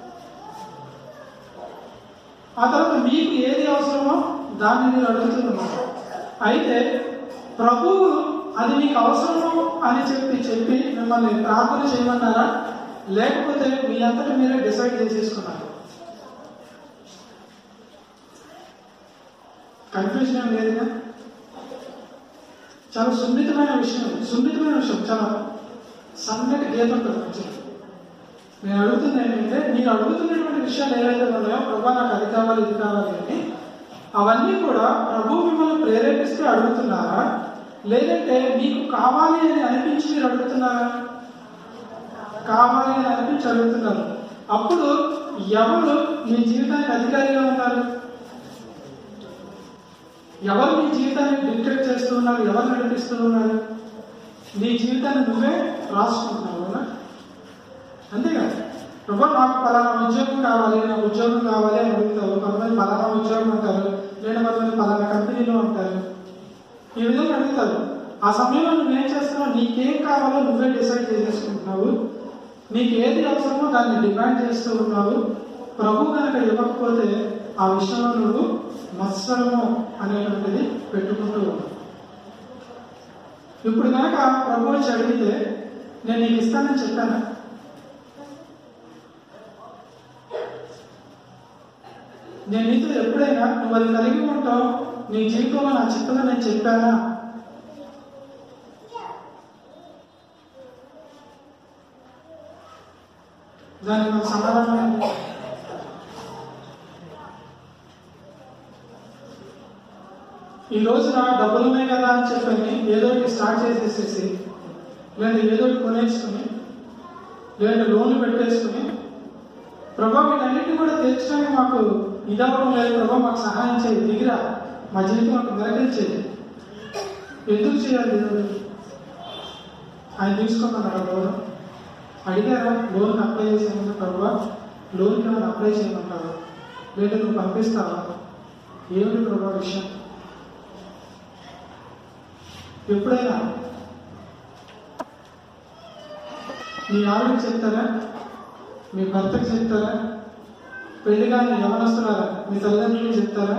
ఆ తర్వాత మీకు ఏది అవసరమో దాన్ని మీరు అడుగుతున్నాం అయితే ప్రభువు అది మీకు అవసరము అని చెప్పి చెప్పి మిమ్మల్ని ప్రార్థన చేయమన్నారా లేకపోతే మీ అంతటి మీరే డిసైడ్ చేసేసుకున్నారు కన్ఫ్యూజన్ ఏం లేదుగా చాలా సున్నితమైన విషయం సున్నితమైన విషయం చాలా సన్నటి గీత ఉంటుంది మంచిగా నేను అడుగుతుంది ఏంటంటే మీరు అడుగుతున్నటువంటి విషయాలు ఏవైతే ఉన్నాయో ప్రభా నాకు అది కావాలి ఇది కావాలి అని అవన్నీ కూడా ప్రభు మిమ్మల్ని ప్రేరేపిస్తే అడుగుతున్నారా లేదంటే మీకు కావాలి అని అనిపించి మీరు అడుగుతున్నారా కావాలి అని అనిపించి అడుగుతున్నారు అప్పుడు ఎవరు మీ జీవితానికి అధికారిగా ఉన్నారు ఎవరు నీ జీవితాన్ని డిక్టేట్ చేస్తూ ఉన్నారు ఎవరు నడిపిస్తూ ఉన్నారు నీ జీవితాన్ని నువ్వే రాసుకుంటున్నావు అవునా అంతేగా ప్రభా నాకు పలానా ఉద్యోగం కావాలి నాకు ఉద్యోగం కావాలి అని అడుగుతావు కొంతమంది పలానా ఉద్యోగం అంటారు లేదా కొంతమంది పలానా కంపెనీలో అంటారు ఈ విధంగా అడుగుతారు ఆ సమయంలో నువ్వేం చేస్తున్నావు నీకేం కావాలో నువ్వే డిసైడ్ చేసేసుకుంటున్నావు నీకు ఏది అవసరమో దాన్ని డిమాండ్ చేస్తూ ఉన్నావు ప్రభు కనుక ఇవ్వకపోతే ఆ విషయంలో నువ్వు మత్సరము అనేటువంటిది పెట్టుకుంటూ ఉన్నావు ఇప్పుడు కనుక ప్రభు వచ్చి అడిగితే నేను నీకు ఇస్తానని చెప్పాను నేను నీతో ఎప్పుడైనా నువ్వు అది కలిగి ఉంటావు నీ జీవితంలో నా చిత్తంలో నేను చెప్పానా దానికి నాకు సమాధానం ఏంటి? ఈ రోజున డబ్బులు ఉన్నాయి కదా అని చెప్పని ఏదో ఒకటి స్టార్ట్ చేసేసేసి లేదా ఏదో ఒకటి కొనేసుకుని లేదంటే లోన్లు పెట్టేసుకుని ప్రభా వీటన్నిటిని కూడా తీర్చడానికి మాకు ఇదవ్వడం లేదు ప్రభా మాకు సహాయం చేయి దిగిరా మా జీవితం మాకు మెరగించేది ఎందుకు చేయాలి ఇది? ఆయన తీసుకోమన్నాడు లోన్ అడిగారా లోన్ అప్లై చేసేయమన్నా ప్రభా లోన్కి ఏమైనా అప్లై చేయమంటారా లేదా నువ్వు పంపిస్తావా ఏమిటి ప్రభా విషయం ఎప్పుడైనా మీ ఆవిడకి చెప్తారా మీ భర్తకి చెప్తారా పెళ్లి కానీ యవనస్తున్నారా మీ తల్లిదండ్రులకు చెప్తారా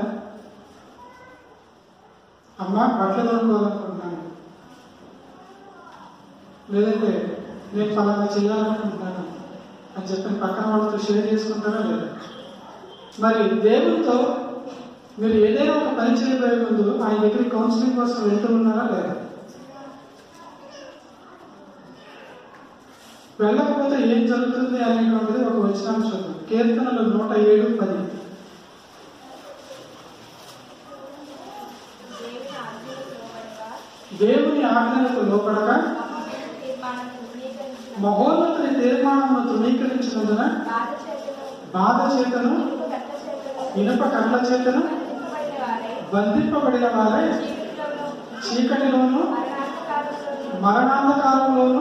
అమ్మ బట్టలు కొనుక్కోవాలనుకుంటున్నాను లేదంటే నేను ఫలానా చేయాలనుకుంటున్నాను అని చెప్పి పక్కన వాళ్ళతో షేర్ చేసుకుంటారా లేదా మరి దేవునితో మీరు ఏదైనా ఒక పని చేయబోయే ముందు ఆయన దగ్గరికి కౌన్సిలింగ్ కోసం వెళ్తూ ఉన్నారా లేదా వెళ్ళకపోతే ఏం జరుగుతుంది అనేటువంటిది ఒక వచనాంశం కీర్తనలు నూట ఏడు పది దేవుని ఆజ్ఞలకు లోపడక మహోన్నతుని తీర్మానమును ధృవీకరించినందున బాధ చేతను ఇనుప కళ్ళ చేతను బంధింపబడిన వారే చీకటిలోను మరణాంధకారంలోను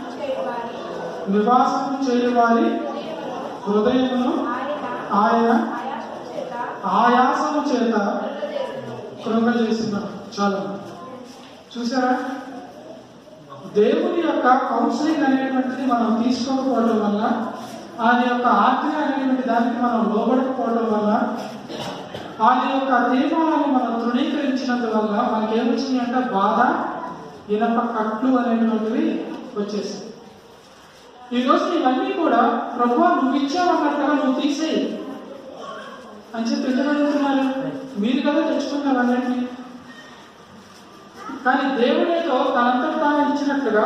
నివాసం చేయవారి హృదయమును ఆయన ఆయాసము చేత కృంగజేస్తున్నాడు చాలా చూసారా దేవుని యొక్క కౌన్సిలింగ్ అనేటువంటిది మనం తీసుకోకపోవడం వల్ల ఆయన యొక్క ఆజ్ఞ అనేటువంటి దానికి మనం లోబడకపోవడం వల్ల ఆయన యొక్క తీర్మానాన్ని మనం తృణీకరించినందువల్ల మనకి ఏమొచ్చింది అంటే బాధ ఇనప కట్లు అనేటువంటివి వచ్చేసాయి ఈ రోజు ఇవన్నీ కూడా ప్రభు నువ్వు ఇచ్చావన్నట్టుగా నువ్వు తీసేయి అని చెప్పి ఎందుకు అడుగుతున్నారు మీరు కదా తెచ్చుకున్నారన్నింటినీ కానీ దేవుడేదో తనంతట తాను ఇచ్చినట్లుగా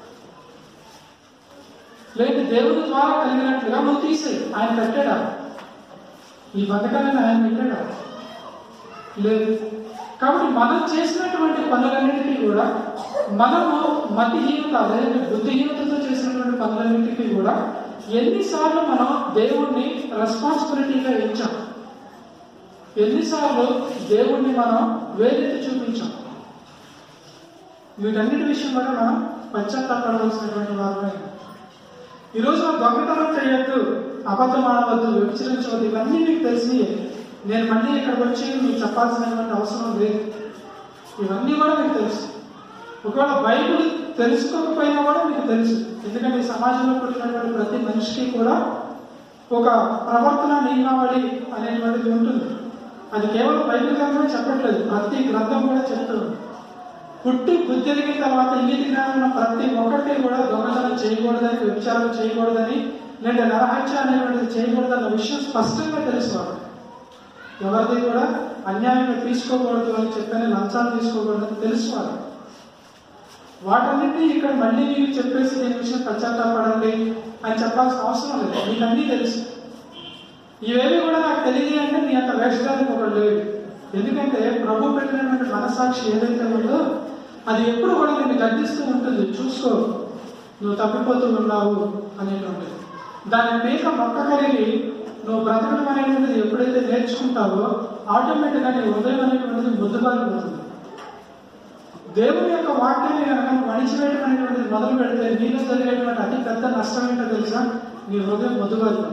లేదు దేవుడి ద్వారా కలిగినట్లుగా నువ్వు తీసేయి ఆయన పెట్టాడా ఈ బతకాలని ఆయన పెట్టాడా లేదు కాబట్టి మనం చేసినటువంటి పనులన్నిటికీ కూడా మనము మతిహీనత లేదంటే బుద్ధిహీనతతో చేసినటువంటి పనులన్నిటికీ కూడా ఎన్నిసార్లు మనం దేవుణ్ణి రెస్పాన్సిబిలిటీగా ఇచ్చాం ఎన్నిసార్లు దేవుణ్ణి మనం వేరెత్తి చూపించాం వీటన్నిటి విషయం కూడా మనం పశ్చాత్తాపడవలసినటువంటి వారమే ఈరోజు మనం దొంగతనం చేయొద్దు అబద్ధం ఆడవద్దు వ్యభిచరించవద్దు ఇవన్నీ మీకు తెలిసి నేను మళ్ళీ ఇక్కడికి వచ్చి మీకు చెప్పాల్సినటువంటి అవసరం లేదు ఇవన్నీ కూడా మీకు తెలుసు ఒకవేళ బైబిల్ తెలుసుకోకపోయినా కూడా మీకు తెలుసు ఎందుకంటే ఈ సమాజంలో పుట్టినటువంటి ప్రతి మనిషికి కూడా ఒక ప్రవర్తన నియమావళి అనేటువంటిది ఉంటుంది అది కేవలం బైబిల్ గ్రంథమే చెప్పట్లేదు ప్రతి గ్రంథం కూడా చెప్తుంది పుట్టి బుద్ధి ఎరిగిన తర్వాత ఇంగిటి జ్ఞానం ఉన్న ప్రతి ఒక్కటి కూడా దొంగతనం చేయకూడదని వ్యభిచారం చేయకూడదని లేదా నరహత్య అనేటువంటిది చేయకూడదన్న విషయం స్పష్టంగా తెలుసు వాళ్ళకి ఎవరిది కూడా అన్యాయంగా తీసుకోకూడదు అని చెప్పని లంచాలు తీసుకోకూడదని తెలుసు వాళ్ళకి వాటన్నిటినీ ఇక్కడ మళ్ళీ మీకు చెప్పేసి దీని విషయం పశ్చాత్తాపడండి అని చెప్పాల్సిన అవసరం లేదు మీకు అన్నీ తెలుసు ఇవేవి కూడా నాకు తెలియదు అంటే నీ అంత వేషడానికి ఒకటి లేదు ఎందుకంటే ప్రభు పెట్టినటువంటి మనసాక్షి ఏదైతే ఉందో అది ఎప్పుడు కూడా నిన్ను గద్దిస్తూ ఉంటుంది చూసుకో నువ్వు తప్పిపోతూ ఉన్నావు అనేటువంటిది దాని మీద మొక్క కలిగి నువ్వు బ్రతకడం అనేటువంటిది ఎప్పుడైతే నేర్చుకుంటావో ఆటోమేటిక్గా నీ హృదయం అనేటువంటిది ముద్దుబారిపోతుంది దేవుని యొక్క వాక్యాన్ని కనుక నువ్వు అణిచివేయడం అనేటువంటిది మొదలు పెడితే నీలో జరిగేటువంటి అతి పెద్ద నష్టం ఏంటో తెలుసా నీ హృదయం ముద్దుబారిపోతుంది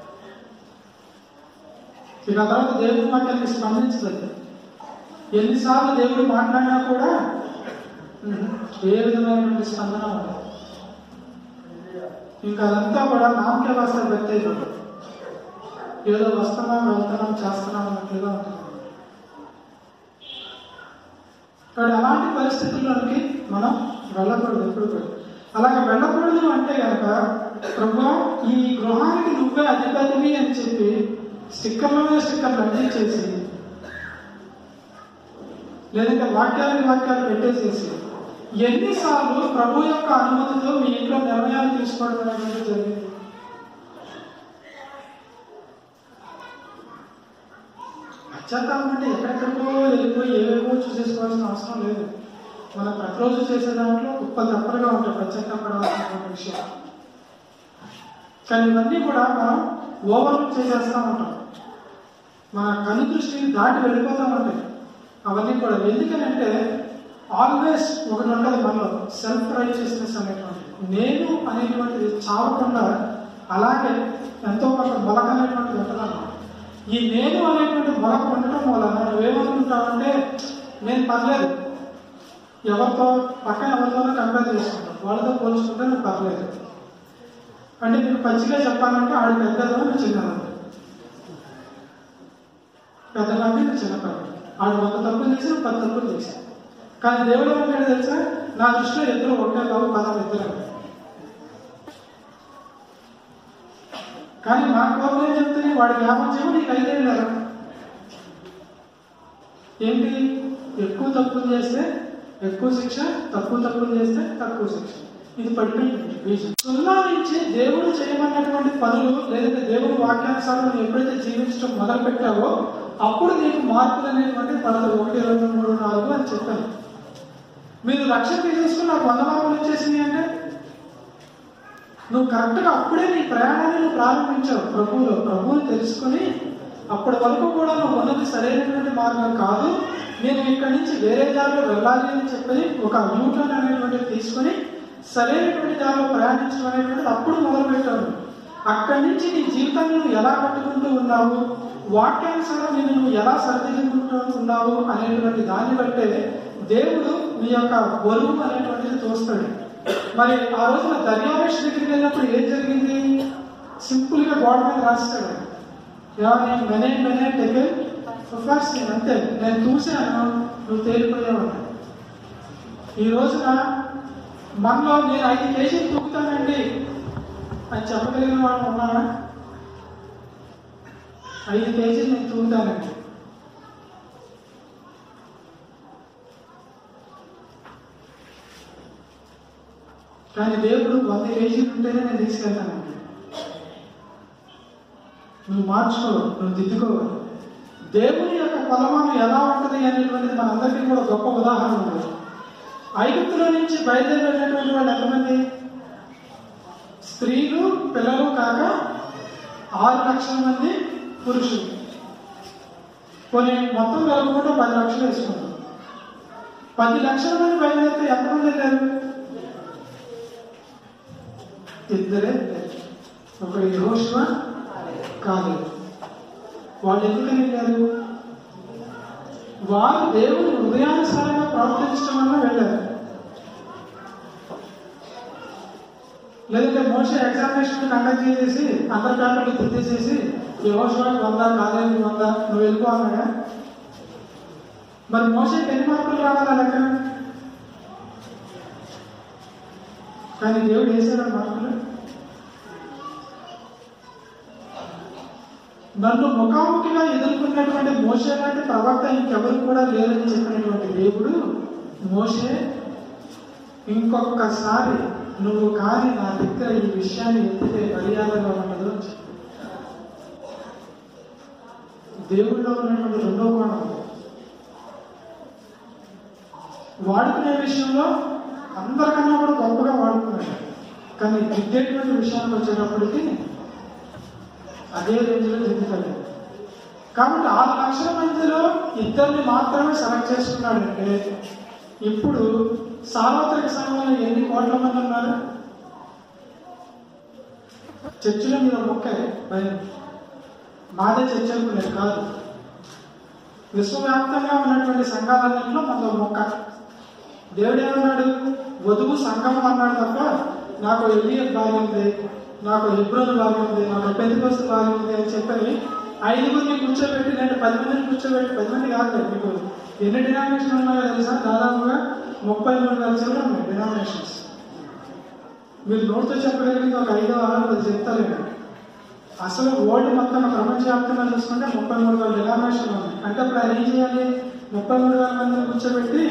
ఇక ఆ తర్వాత దేవుని వాక్యానికి స్పందించలేదు ఎన్నిసార్లు దేవుడు మాట్లాడినా కూడా ఉహు, ఏ విధమైనటువంటి స్పందన ఉండదు ఇంకా అదంతా కూడా నామకే వాసన వ్యక్తి ఏదో వస్తున్నాం వెళ్తున్నాం చేస్తున్నాం అన్నట్లుగా ఉంటుంది కాబట్టి అలాంటి పరిస్థితుల్లోకి మనం వెళ్ళకూడదు ఎప్పుడు కూడా అలాగే వెళ్ళకూడదు అంటే కనుక ప్రభు ఈ గృహానికి నువ్వే అధిపతివి అని చెప్పి స్టిక్కర్ల మీద స్టిక్కర్లు అంటించేసి లేదంటే వాక్యాలని వాక్యాలు పెట్టేసేసి ఎన్నిసార్లు ప్రభు యొక్క అనుమతితో మీ ఇంట్లో నిర్ణయాలు తీసుకోవడం అనేది జరిగింది పశ్చాత్తాపం అంటే ఎక్కడెక్కడికో వెళ్ళిపోయి ఏవేవో చూసేసుకోవాల్సిన అవసరం లేదు మనం ప్రతిరోజు చేసే దాంట్లో కుప్పలు తప్పలుగా ఉంటాయి పశ్చాత్తాపడవలసినటువంటి విషయం కానీ ఇవన్నీ కూడా మనం ఓవర్లుక్ చేసేస్తూ ఉంటాం మన కను దృష్టిని దాటి వెళ్ళిపోతూ ఉంటాయి అవన్నీ కూడా ఎందుకనంటే ఆల్వేస్ ఒకటి ఉంటుంది మనలో సెల్ఫ్ రైచియస్నెస్ అనేటువంటిది నేను అనేటువంటిది చావకుండా అలాగే ఎంతో కొంత మొలక అనేటువంటిది ఉంటుంది అన్నమాట. ఈ నేను అనేటువంటి మొలక ఉండటం వలన నువ్వేమనుకుంటావంటే నేను పర్లేదు ఎవరితో పక్కన ఎవరితోనో కంపేర్ చేసుకుంటాం వాళ్ళతో పోల్చుకుంటే నువ్వు పర్లేదు అంటే నీకు పచ్చిగా చెప్పాలంటే ఆడు పెద్దదో నువ్వు చిన్నదో పెద్దలంటే నువ్వు చిన్నపిల్లడు ఆడు ఒక తప్పు చేసి నువ్వు పది తప్పులు చేశావు కానీ దేవుడు ఏమంటాడు తెలుసా నా దృష్టిలో ఇద్దరు ఒకే కావు పదం ఇద్దరు బోధన ఏం చెప్తుంది వాడికి యావజ్జీవం నీకు ఐదేళ్ళు ఏంటి ఎక్కువ తప్పులు చేస్తే ఎక్కువ శిక్ష తక్కువ తప్పులు చేస్తే తక్కువ శిక్ష ఇది పడిపోయింది బీజం సున్నా నుంచి దేవుడు చేయమన్నటువంటి పనులు లేదంటే దేవుడు వాక్యానుసారం నువ్వు ఎప్పుడైతే జీవించడం మొదలు పెట్టావో అప్పుడు నీకు మార్పులు అనేటువంటి పడదు ఒకటి రెండు మూడు నాలుగు అని చెప్పాను మీరు రక్షణ తీసేసుకుని నాకు వంద మార్కులు వచ్చేసింది అంటే నువ్వు కరెక్ట్గా అప్పుడే నీ ప్రయాణాన్ని నువ్వు ప్రారంభించావు ప్రభువులో ప్రభువుని తెలుసుకొని అప్పటి వరకు కూడా నువ్వు ఉన్నది సరైనటువంటి మార్గం కాదు నేను ఇక్కడి నుంచి వేరే దారిలో వెళ్ళాలి అని చెప్పి ఒక యూటర్న్ అనేటువంటిది తీసుకొని సరైనటువంటి దారిలో ప్రయాణించడం అనేటువంటిది అప్పుడు మొదలు పెట్టావు అక్కడి నుంచి నీ జీవితాన్ని నువ్వు ఎలా కట్టుకుంటూ ఉన్నావు వాక్యానుసారం నేను నువ్వు ఎలా సరిదిద్దుకుంటూ ఉన్నావు అనేటువంటి దాన్ని బట్టే దేవుడు నీ యొక్క బరువు అనేటువంటిది చూస్తాడు మరి ఆ రోజున దర్యావేష్ దగ్గరికి వెళ్ళినప్పుడు ఏం జరిగింది సింపుల్ గా గోడ మీద రాస్తాడు ఏమని మెనే మెనే టెకెల్ ఫస్ట్ అంతే నేను చూశాను నువ్వు తేలిపోయావు ఈ రోజున మనలో నేను ఐదు కేజీలు తూగుతానండి అని చెప్పగలిగిన వాడు ఉన్నాడా ఐదు కేజీలు నేను తూగుతానండి కానీ దేవుడు వంద కేజీలు ఉంటేనే నేను తీసుకెళ్తానండి నువ్వు మార్చుకో నువ్వు దిద్దుకోవాలి దేవుని యొక్క కొలమానం ఎలా ఉంటుంది అనేటువంటిది మనందరికీ కూడా గొప్ప ఉదాహరణ ఉంది ఐగుప్తులో నుంచి బయలుదేరినటువంటి వాళ్ళు ఎంతమంది స్త్రీలు పిల్లలు కాక ఆరు లక్షల మంది పురుషులు కొన్ని మొత్తం కలుపుకుంటూ పది లక్షలు వేసుకున్నారు పది లక్షల మంది బయలుదేరితే ఎంతమంది వెళ్ళారు ఇద్దరే ఒక యహోషువ కాదు వాళ్ళు ఎందుకు వెళ్ళారు వారు దేవుని హృదయానుసారంగా ప్రవర్తించడం వల్ల వెళ్ళారు లేదంటే మోస ఎగ్జామినేషన్ కండక్ట్ చేసేసి అందరి పేపర్లు తిట్టేసేసి యహోషువాకి వంద కాలేజీ వంద నువ్వు వెళ్ళిపో అన్నాడా మరి మోసకి ఎన్ని మార్కులు రావాలా లెక్క కానీ దేవుడు వేసాడు మార్కులు నన్ను ముఖాముఖిగా ఎదుర్కొన్నటువంటి మోసే లాంటి ప్రవక్త ఇంకెవరు కూడా లేరని చెప్పినటువంటి దేవుడు మోసే ఇంకొకసారి నువ్వు కానీ నా దగ్గర ఈ విషయాన్ని ఎత్తితే మర్యాదగా ఉండదు అని చెప్పాడు. దేవుడిలో ఉన్నటువంటి రెండో కోణం వాడుకునే విషయంలో అందరికన్నా కూడా గొప్పగా వాడుకున్నాడు కానీ దిద్దేటువంటి విషయానికి వచ్చేటప్పటికి అదే రేంజ్లో దిద్దుతాడు కాబట్టి ఆరు లక్షల మందిలో ఇద్దరిని మాత్రమే సెలెక్ట్ చేసుకున్నాడంటే ఇప్పుడు సార్వత్రిక సంఘంలో ఎన్ని కోట్ల మంది ఉన్నారు చర్చిలో మీరు మొక్కే భయం మాదే చర్చ అనుకునేది కాదు విశ్వవ్యాప్తంగా ఉన్నటువంటి సంఘాలన్నింటిలో మనలో మొక్క దేవుడు ఏమన్నాడు వధువు సంఘం అన్నాడు తప్ప నాకు ఎలియట్ భార్య ఉంది నాకు ఇబ్రోలు భార్య ఉంది నాకు పెద్దకొస్తు భార్య ఉంది అని చెప్పని ఐదుగురిని కూర్చోబెట్టి నేను పది మందిని కూర్చోబెట్టి పది మంది కాదు మీకు ఎన్ని డినామినేషన్ ఉన్నాయో తెలుసా దాదాపుగా ముప్పై మూడు వేల చిల్లర ఉన్నాయి డినామినేషన్స్ మీరు నోట్తో చెప్పగలిగింది ఒక ఐదో ఆరు పది చెప్తారండి అసలు ఓల్డ్ మొత్తం ప్రపంచవ్యాప్తంగా చూసుకుంటే ముప్పై మూడు వేల డినామినేషన్లు ఉన్నాయి అంటే అప్పుడు ఆయన ఏం చేయాలి ముప్పై మూడు వేల మందిని కూర్చోబెట్టి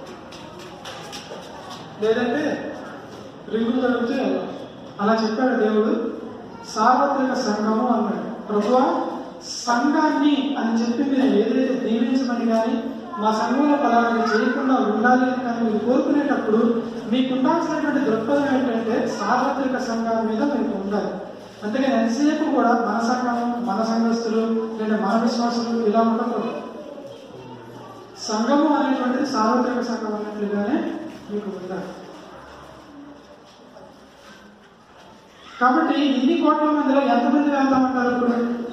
లేదంటే రింగులు తగ్గితే అలా చెప్పాడు దేవుడు సార్వత్రిక సంఘము అన్నాడు ప్రభువా సంఘాన్ని అని చెప్పి మీరు ఏదైతే దీవించమని కానీ మా సంఘంలో పలానా చేయకుండా ఉండాలి అని కానీ మీరు కోరుకునేటప్పుడు మీకు ఉండాల్సినటువంటి దృక్పథం ఏంటంటే సార్వత్రిక సంఘం మీద మీకు ఉండాలి అంతేగాని ఎంతసేపు కూడా మన సంఘం మన సంఘస్థులు లేదా మన విశ్వాసులు ఇలా ఉండకూడదు సంఘము అనేటువంటిది సార్వత్రిక సంఘం అన్నట్లుగానే మీకు ఉండాలి కాబట్టి ఇన్ని కోట్ల మందిలో ఎంతమంది వెళ్తామంటారు ఇప్పుడు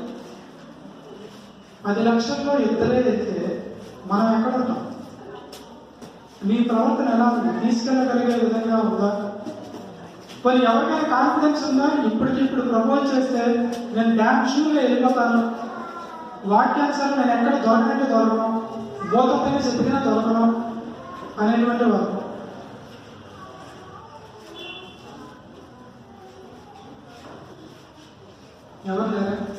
పది లక్షల్లో ఇద్దరే వెళ్తే మనం ఎక్కడ ఉంటాం నీ ప్రవర్తన ఎలా ఉంది తీసుకెళ్ళగలిగే విధంగా ఉందా మరి ఎవరికైనా కాన్ఫిడెన్స్ ఉందా ఇప్పటికిప్పుడు ప్రపోజ్ చేస్తే నేను డ్యామ్ షూగా వెళ్ళిపోతాను వాక్యానుసారం నేను ఎక్కడ దొరకనంటే దొరకను బోధపైన చెప్పినా దొరకను అనేటువంటి వారు ఎవరు లేరా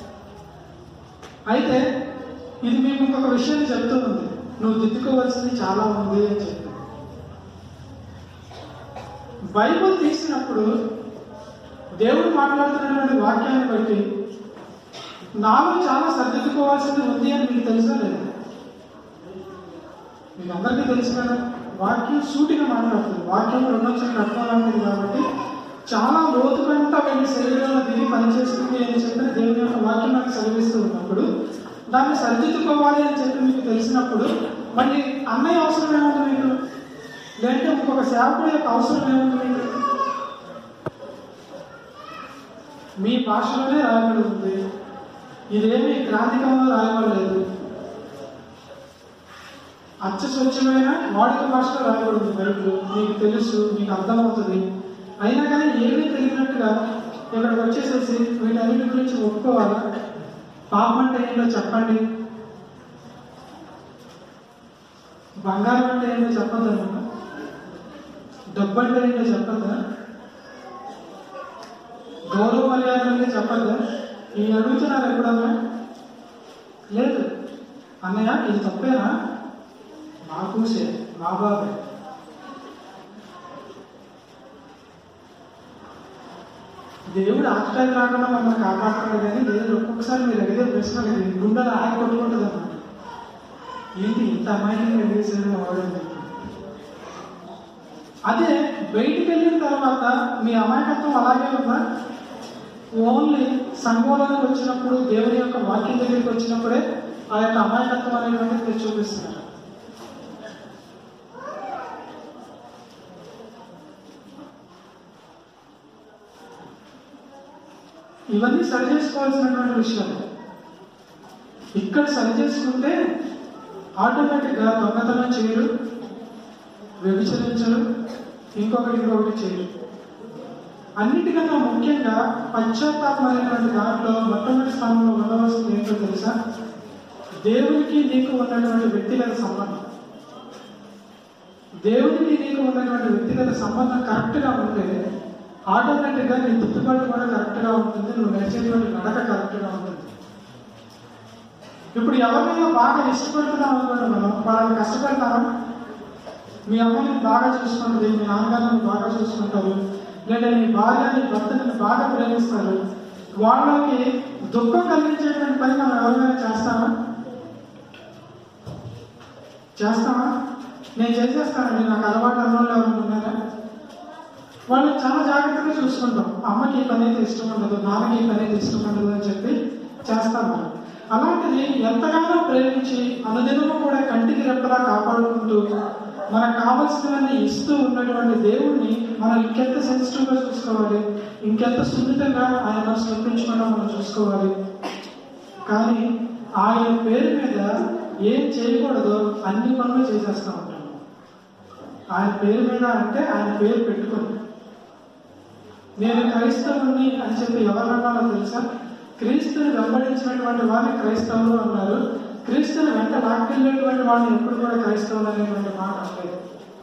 అయితే ఇది మీకు ఇంకొక విషయం చెప్తూ ఉంది నువ్వు దిద్దుకోవాల్సింది చాలా ఉంది అని చెప్పి బైబుల్ తీసినప్పుడు దేవుడు మాట్లాడుతున్నటువంటి వాక్యాన్ని బట్టి నాలో చాలా సర్దిద్దుకోవాల్సింది ఉంది అని మీకు తెలుసా లేదా మీకు అందరికీ తెలుసు కదా వాక్యం సూటిగా మాట్లాడుతుంది వాక్యం రెండొచ్చిన అర్థం లాంటిది కాబట్టి చాలా లోతుకంతా వెళ్ళి శరీరంలో దిగి పనిచేస్తుంది అని చెప్పి దేవుని యొక్క వాక్యం నాకు సెలవిస్తూ ఉన్నప్పుడు దాన్ని సరిదిద్దుకోవాలి అని చెప్పి మీకు తెలిసినప్పుడు మళ్ళీ అన్నయ్య అవసరం ఏముంది మీకు లేదంటే ఇంకొక సేవకుడి యొక్క అవసరం ఏముంది మీకు మీ భాషలోనే రాయబడి ఉంది ఇదేమి గ్రాంధికంలో రాయబడలేదు అచ్చ స్వచ్ఛమైన వాడుక భాషలో రాయబడి ఉంది బైబిల్ మీకు తెలుసు మీకు అర్థమవుతుంది అయినా కానీ ఏమీ తెలియనట్టుగా ఇక్కడికి వచ్చేసేసి వీటన్నిటి గురించి ఒప్పుకోవాలా పాపం అంటే ఏంటో చెప్పండి బంగారం అంటే ఏంటో చెప్పొద్దా డబ్బు అంటే ఏంటో చెప్పొద్దా గౌరవ మర్యాదలు అంటే చెప్పొద్దా ఈ అడుగుతున్నారు ఎప్పుడన్నా లేదు అన్నయ్య ఇది తప్పేనా మా కూసే మా బాబాయ్ దేవుడు ఆశ్చర్యం రాకుండా మమ్మల్ని కాపాడుతున్నాడు కానీ దేవుడు ఒక్కొక్కసారి మీరు అడిగే ప్రశ్న ఇది గుండెలు ఆయ కొట్టుకుంటుంది అన్నమాట ఏంటి ఇంత అమాయకంగా అడిగేసాడు వాడని అదే బయటికి వెళ్ళిన తర్వాత మీ అమాయకత్వం అలాగే ఉందా ఓన్లీ సంఘంలోకి వచ్చినప్పుడు దేవుని యొక్క వాక్యం దగ్గరికి వచ్చినప్పుడే ఆ యొక్క అమాయకత్వం అనేటువంటిది మీరు చూపిస్తున్నారు ఇవన్నీ సరి చేసుకోవాల్సినటువంటి విషయాలు ఇక్కడ సరి చేసుకుంటే ఆటోమేటిక్గా దొంగతనం చేయరు వ్యభిచరించరు ఇంకొకటి ఇంకొకటి చేయరు అన్నిటికన్నా ముఖ్యంగా పశ్చాత్తాపం అనేటువంటి దాంట్లో మొట్టమొదటి స్థానంలో ఉండవలసింది ఏంటో తెలుసా దేవునికి నీకు ఉన్నటువంటి వ్యక్తిగత సంబంధం దేవునికి నీకు ఉన్నటువంటి వ్యక్తిగత సంబంధం కరెక్ట్గా ఉంటే ఆటోమేటిక్గా నీ దిద్దుబాటు కూడా కరెక్ట్గా ఉంటుంది నువ్వు నడిచేటువంటి నడక కరెక్ట్గా ఉంటుంది ఇప్పుడు ఎవరినైనా బాగా ఇష్టపడుతున్నాం అనుకోండి మనం వాళ్ళని కష్టపెడతారా మీ అమ్మని బాగా చూసుకుంటుంది మీ నాన్నగారిని బాగా చూసుకుంటారు లేదా నీ భార్యని భర్తని బాగా ప్రేమిస్తారు వాళ్ళకి దుఃఖం కలిగించేటువంటి పని మనం ఎవరైనా చేస్తామా చేస్తామా నేను చేసేస్తానండి నాకు అలవాటు అన్నోళ్ళు ఎవరైనా ఉన్నారా వాళ్ళు చాలా జాగ్రత్తగా చూసుకుంటాం అమ్మకి ఈ పని అయితే ఇష్టం ఉండదు నాన్నకి ఈ పని అయితే ఇష్టం ఉండదు అని చెప్పి చేస్తాం మనం అలాంటిది ఎంతగానో ప్రేమించి అనుదినము కూడా కంటికి రెప్పలా కాపాడుకుంటూ మనకు కావలసినవన్నీ ఇస్తూ ఉన్నటువంటి దేవుణ్ణి మనం ఇంకెంత సెన్సిటివ్గా చూసుకోవాలి ఇంకెంత సున్నితంగా ఆయన స్మరించకుండా మనం చూసుకోవాలి కానీ ఆయన పేరు మీద ఏం చేయకూడదో అన్ని పనులు చేసేస్తూ ఉంటాం ఆయన పేరు మీద అంటే ఆయన పేరు పెట్టుకొని నేను క్రైస్తవుని అని చెప్పి ఎవరన్నారో తెలుసా క్రీస్తుని వెంబడించినటువంటి వారిని క్రైస్తవులు అన్నారు క్రీస్తుని వెంట లాక్కెళ్ళేటువంటి వాడిని ఎప్పుడు కూడా క్రైస్తవులు అనేటువంటి మాట అనలేదు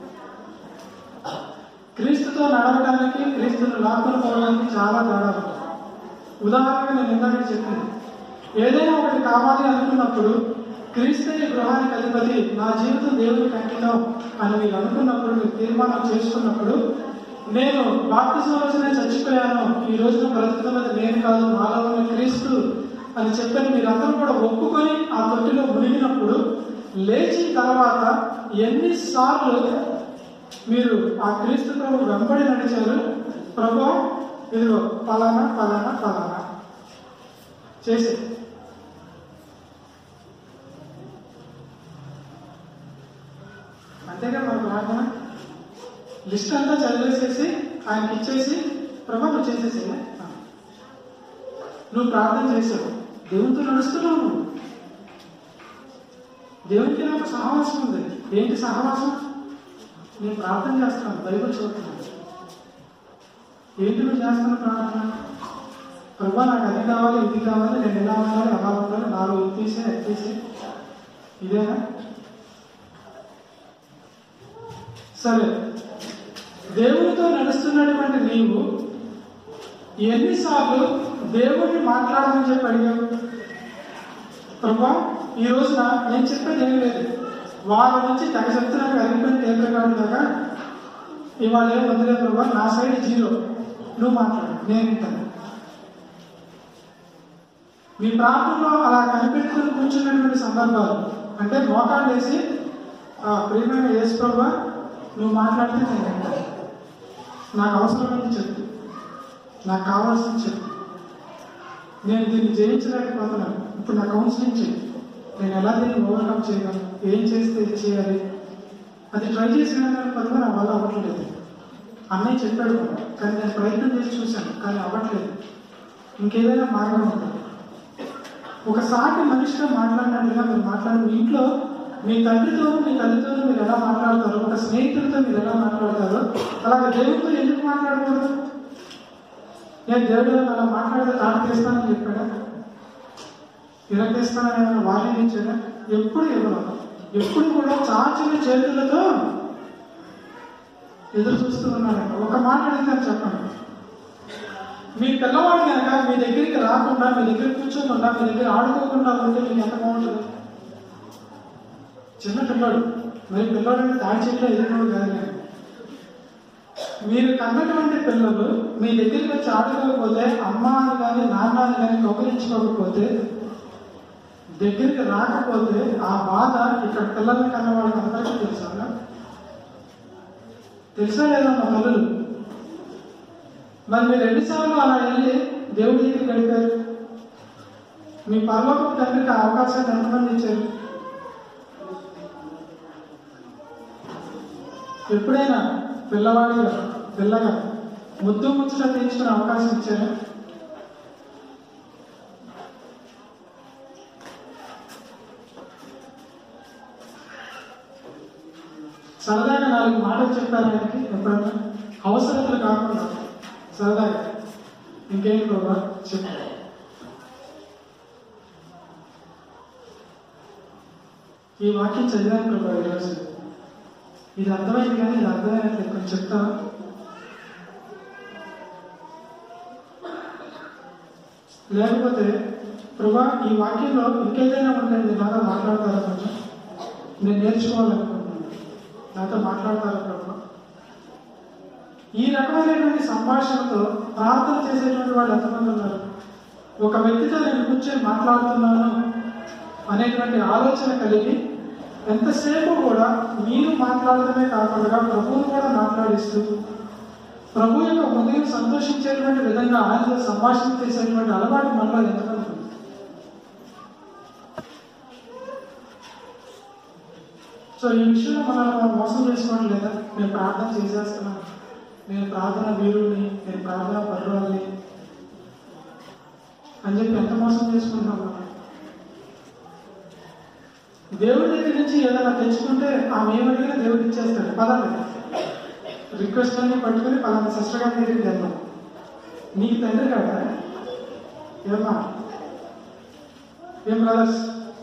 క్రీస్తుతో నడవడానికి క్రీస్తుని లాక్కుని పోవడానికి చాలా తేడా ఉంది ఉదాహరణగా నేను ఇందాక చెప్పింది ఏదైనా ఒకటి కావాలి అనుకున్నప్పుడు క్రీస్తు ఈ గృహానికి అధిపతి నా జీవితం దేవునికి అంకితం అని మీరు అనుకున్నప్పుడు మీరు తీర్మానం చేసుకున్నప్పుడు నేను బాప్తిజం రోజునే చచ్చిపోయాను ఈ రోజున బ్రతుకుతున్నది నేను కాదు నాలో ఉన్న క్రీస్తు అని చెప్పని మీరందరూ కూడా ఒప్పుకొని ఆ తొట్టిలో మునిగినప్పుడు లేచిన తర్వాత ఎన్నిసార్లు మీరు ఆ క్రీస్తు ప్రభు వెంబడి నడిచారు ప్రభు ఇదిగో పలానా పలానా పలానా చేసే అంతేగా మన ప్రార్థన లిస్ట్ అంతా చదివేసేసి ఆయనకి ఇచ్చేసి ప్రభా నువ్వు చేసేసి నువ్వు ప్రార్థన చేసావు దేవునితో నడుస్తున్నావు నువ్వు దేవునికి నాకు సహవాసం ఉంది ఏంటి సహవాసం నేను ప్రార్థన చేస్తున్నాను బైబిల్ చదువుతున్నాను ఏంటి నువ్వు చేస్తున్న ప్రార్థన ప్రభా నాకు అది కావాలి ఇది కావాలి నేను ఎలా ఉండాలి అలా ఉండాలి నాలుగు ఎత్తేసే ఎత్తేసే ఇదేనా సరే దేవునితో నడుస్తున్నటువంటి నీవు ఎన్నిసార్లు దేవుణ్ణి మాట్లాడమని చెప్పి అడిగావు ప్రభా ఈ రోజున నేను చెప్పేది ఏం లేదు వారి నుంచి తెగ చెప్తున్నాను అరిగిపోయిన టేప్ రికార్డు దాకా ఇవాళ ఏం వదిలే ప్రభా నా సైడ్ జీరో నువ్వు మాట్లాడు నేను వింటాను మీ ప్రాంతంలో అలా కనిపెట్టుకుని కూర్చున్నటువంటి సందర్భాలు అంటే మోకాళ్ళు వేసి ఆ ప్రియమైన యేసు ప్రభా నువ్వు మాట్లాడితే నేను వింటాను నాకు అవసరమైంది చెప్పు నాకు కావాల్సింది చెప్పు నేను దీన్ని జయించలేకపోతున్నాను ఇప్పుడు నా కౌన్సిలింగ్ చేయి నేను ఎలా దీన్ని ఓవర్కమ్ చేయగలను ఏం చేస్తే ఇది చేయాలి అది ట్రై చేసి పనులు నా వల్ల అవ్వట్లేదు అన్నయ్య చెప్పాడు కూడా కానీ నేను ప్రయత్నం చేసి చూశాను కానీ అవ్వట్లేదు ఇంకేదైనా మార్గం ఉంటుంది ఒక సాటి మనిషితో మాట్లాడినట్లుగా మీరు మాట్లాడి మీ ఇంట్లో మీ తండ్రితో మీ తల్లితో మీరు ఎలా మాట్లాడతారో ఒక స్నేహితులతో మీరు ఎలా మాట్లాడతారో అలాగే దేవుడితో ఎందుకు మాట్లాడకూడదు నేను దేవుడు అలా మాట్లాడితే తాను తీస్తానని చెప్పాడా ఇలా తీస్తానని ఏమైనా వార్నింగ్ ఇచ్చాడా ఎప్పుడు ఇవ్వను ఎప్పుడు కూడా చాచిన చేతులతో ఎదురు చూస్తూ ఉన్నానంట ఒక మాట అడిగితే చెప్పండి మీ పిల్లవాడు కనుక మీ దగ్గరికి రాకుండా మీ దగ్గర కూర్చోకుండా మీ దగ్గర ఆడుకోకుండా ఉంటే మీకు ఎంత బాగుంటుంది చిన్న పిల్లాడు మరి పిల్లాడు అంటే తాడి చెట్లు ఎదుగుడు కాదు కానీ మీరు కన్నటువంటి పిల్లలు మీ దగ్గరికి వచ్చి ఆడుకోకపోతే అమ్మ అని కానీ నాన్న అని కానీ కౌకరించుకోకపోతే దగ్గరికి రాకపోతే ఆ బాధ ఇక్కడ పిల్లల్ని కన్న వాళ్ళకి అందరికీ తెలుసా తెలుసా లేదా మా తల్లులు మరి మీరు ఎన్నిసార్లు అలా వెళ్ళి దేవుడి దగ్గరికి గడిపారు మీ పరలోకపు తండ్రికి ఆ అవకాశాన్ని ఎంతమంది ఇచ్చారు ఎప్పుడైనా పిల్లవాడిగా పిల్లగా ముద్దు ముచ్చట తీర్చుకునే అవకాశం ఇచ్చారా సరదాగా నాలుగు మాటలు చెప్పారు ఆయనకి ఎప్పుడన్నా అవసరతలు కాకుండా సరదాగా ఇంకేంటి బాబా చెప్పు ఈ వాక్యం చదివాను ప్రభా ఈరోజు ఇది అర్థమైంది కానీ ఇది అర్థమైనట్లేదు కొంచెం చెప్తావా లేకపోతే ప్రభా ఈ వాక్యంలో ఇంకేదైనా ఉంటే మీరు నాతో మాట్లాడతారా కొంచెం నేను నేర్చుకోవాలనుకుంటున్నాను నాతో మాట్లాడతారా ప్రభా ఈ రకమైనటువంటి సంభాషణతో ప్రార్థన చేసేటువంటి వాళ్ళు ఎంతమంది ఉన్నారు ఒక వ్యక్తితో నేను కూర్చొని మాట్లాడుతున్నాను అనేటువంటి ఆలోచన కలిగి ఎంతసేపు కూడా మీరు మాట్లాడటమే కాకుండా ప్రభువును కూడా మాట్లాడిస్తూ ప్రభు యొక్క హృదయం సంతోషించేటువంటి విధంగా ఆయనతో సంభాషణ చేసేటువంటి అలవాటు మనలో ఎంతమంది ఉంది? సో ఈ విషయంలో మనం మనం మోసం చేసుకోవడం లేదా నేను ప్రార్థన చేసేస్తున్నాను నేను ప్రార్థన వీరుని నేను ప్రార్థన పర్వాలని అని చెప్పి ఎంత మోసం చేసుకుంటున్నాం మనం దేవుడి దగ్గర నుంచి ఏదైనా తెచ్చుకుంటే ఆమె ఏమడిగినా దేవుడు ఇచ్చేస్తాడు పదండి రిక్వెస్ట్ అన్ని పట్టుకుని పలానా సిస్టర్ గారి దగ్గరికి వెళ్దాం నీకు తండ్రి కదా ఏమా ఏం బ్రదర్స్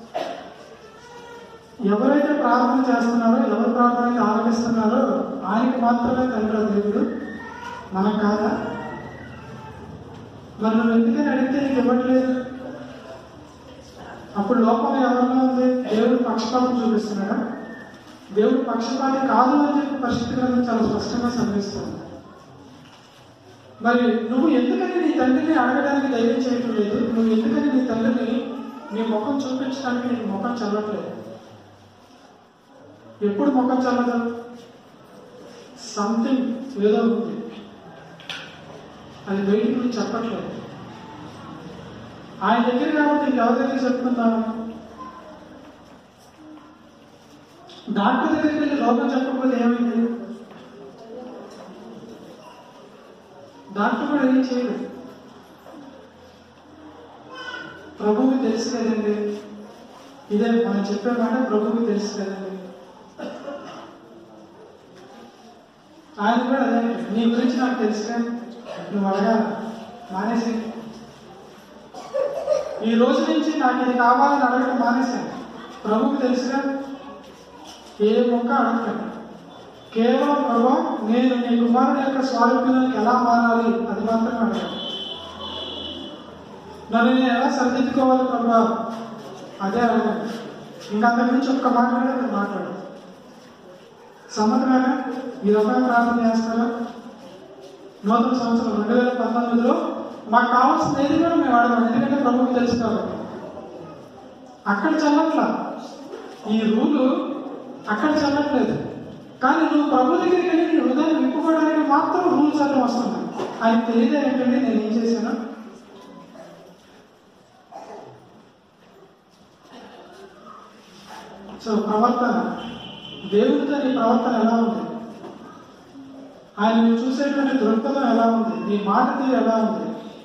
ఎవరైతే ప్రార్థన చేస్తున్నారో ఎవరు ప్రార్థన అయితే ఆలపిస్తున్నారో ఆయనకి మాత్రమే తండ్రి ఆ దేవుడు మనకు కాదా మరి నువ్వు ఎందుకని అడిగితే నీకు ఇవ్వట్లేదు అప్పుడు లోపల ఎవరిలో ఉంది దేవుడు పక్షపాతం చూపిస్తున్నాడా దేవుడు పక్షపాతి కాదు అని చెప్పి పరిస్థితి గ్రంథం చాలా స్పష్టంగా సంధిస్తుంది మరి నువ్వు ఎందుకని నీ తండ్రిని అడగడానికి ధైర్యం చేయటం లేదు నువ్వు ఎందుకని నీ తండ్రిని నీ ముఖం చూపించడానికి నీకు ముఖం చల్లట్లేదు ఎప్పుడు ముఖం చల్లదు సంథింగ్ ఏదో ఉంది అది బయటికి నువ్వు చెప్పట్లేదు ఆయన దగ్గర కాబట్టి ఇంకెవరి దగ్గర చెప్పుకుందాం డాక్టర్ దగ్గరికి వెళ్ళి లోపం చెప్పకపోతే ఏమైంది డాక్టర్ కూడా ఏం చేయలేదు ప్రభువుకి తెలుసు కదండి ఇదే మనం చెప్పే మాట ప్రభువుకి తెలుసు కదండి ఆయన కూడా అదే నీ గురించి నాకు తెలుసుగా నువ్వు అడగాల మానేసి ఈ రోజు నుంచి నాకు ఇది కావాలని అడగడం మానేశాను ప్రభువుకి తెలుసుగా ఏ మొక్క అడగండి కేవలం ప్రభా నేను నీ కుమారుని యొక్క స్వారూప్యానికి ఎలా మారాలి అది మాత్రమే అడగండి నన్ను నేను ఎలా సరిదిద్దుకోవాలి ప్రభా అదే అడగండి ఇంకా అంతకు మించి ఒక్క మాట కూడా మీరు మాట్లాడు సమ్మతమేనా ఈ రకంగా ప్రార్థన చేస్తారా నూతన సంవత్సరం రెండు వేల పంతొమ్మిదిలో మాకు కావాల్సిన ఏది కూడా మేము అడగం ఎందుకంటే ప్రభుకి తెలుసు కాబట్టి అక్కడ చల్లట్లా ఈ రూలు అక్కడ చల్లట్లేదు కానీ నువ్వు ప్రభు దగ్గరికి వెళ్ళి నీ హృదయం విప్పుకోవడానికి మాత్రం రూల్స్ అన్నీ వస్తున్నాయి ఆయన తెలియదు ఏంటంటే నేను ఏం చేశాను సో ప్రవర్తన దేవుడితో నీ ప్రవర్తన ఎలా ఉంది ఆయన నువ్వు చూసేటువంటి దృక్పథం ఎలా ఉంది నీ మాట తీరు ఎలా ఉంది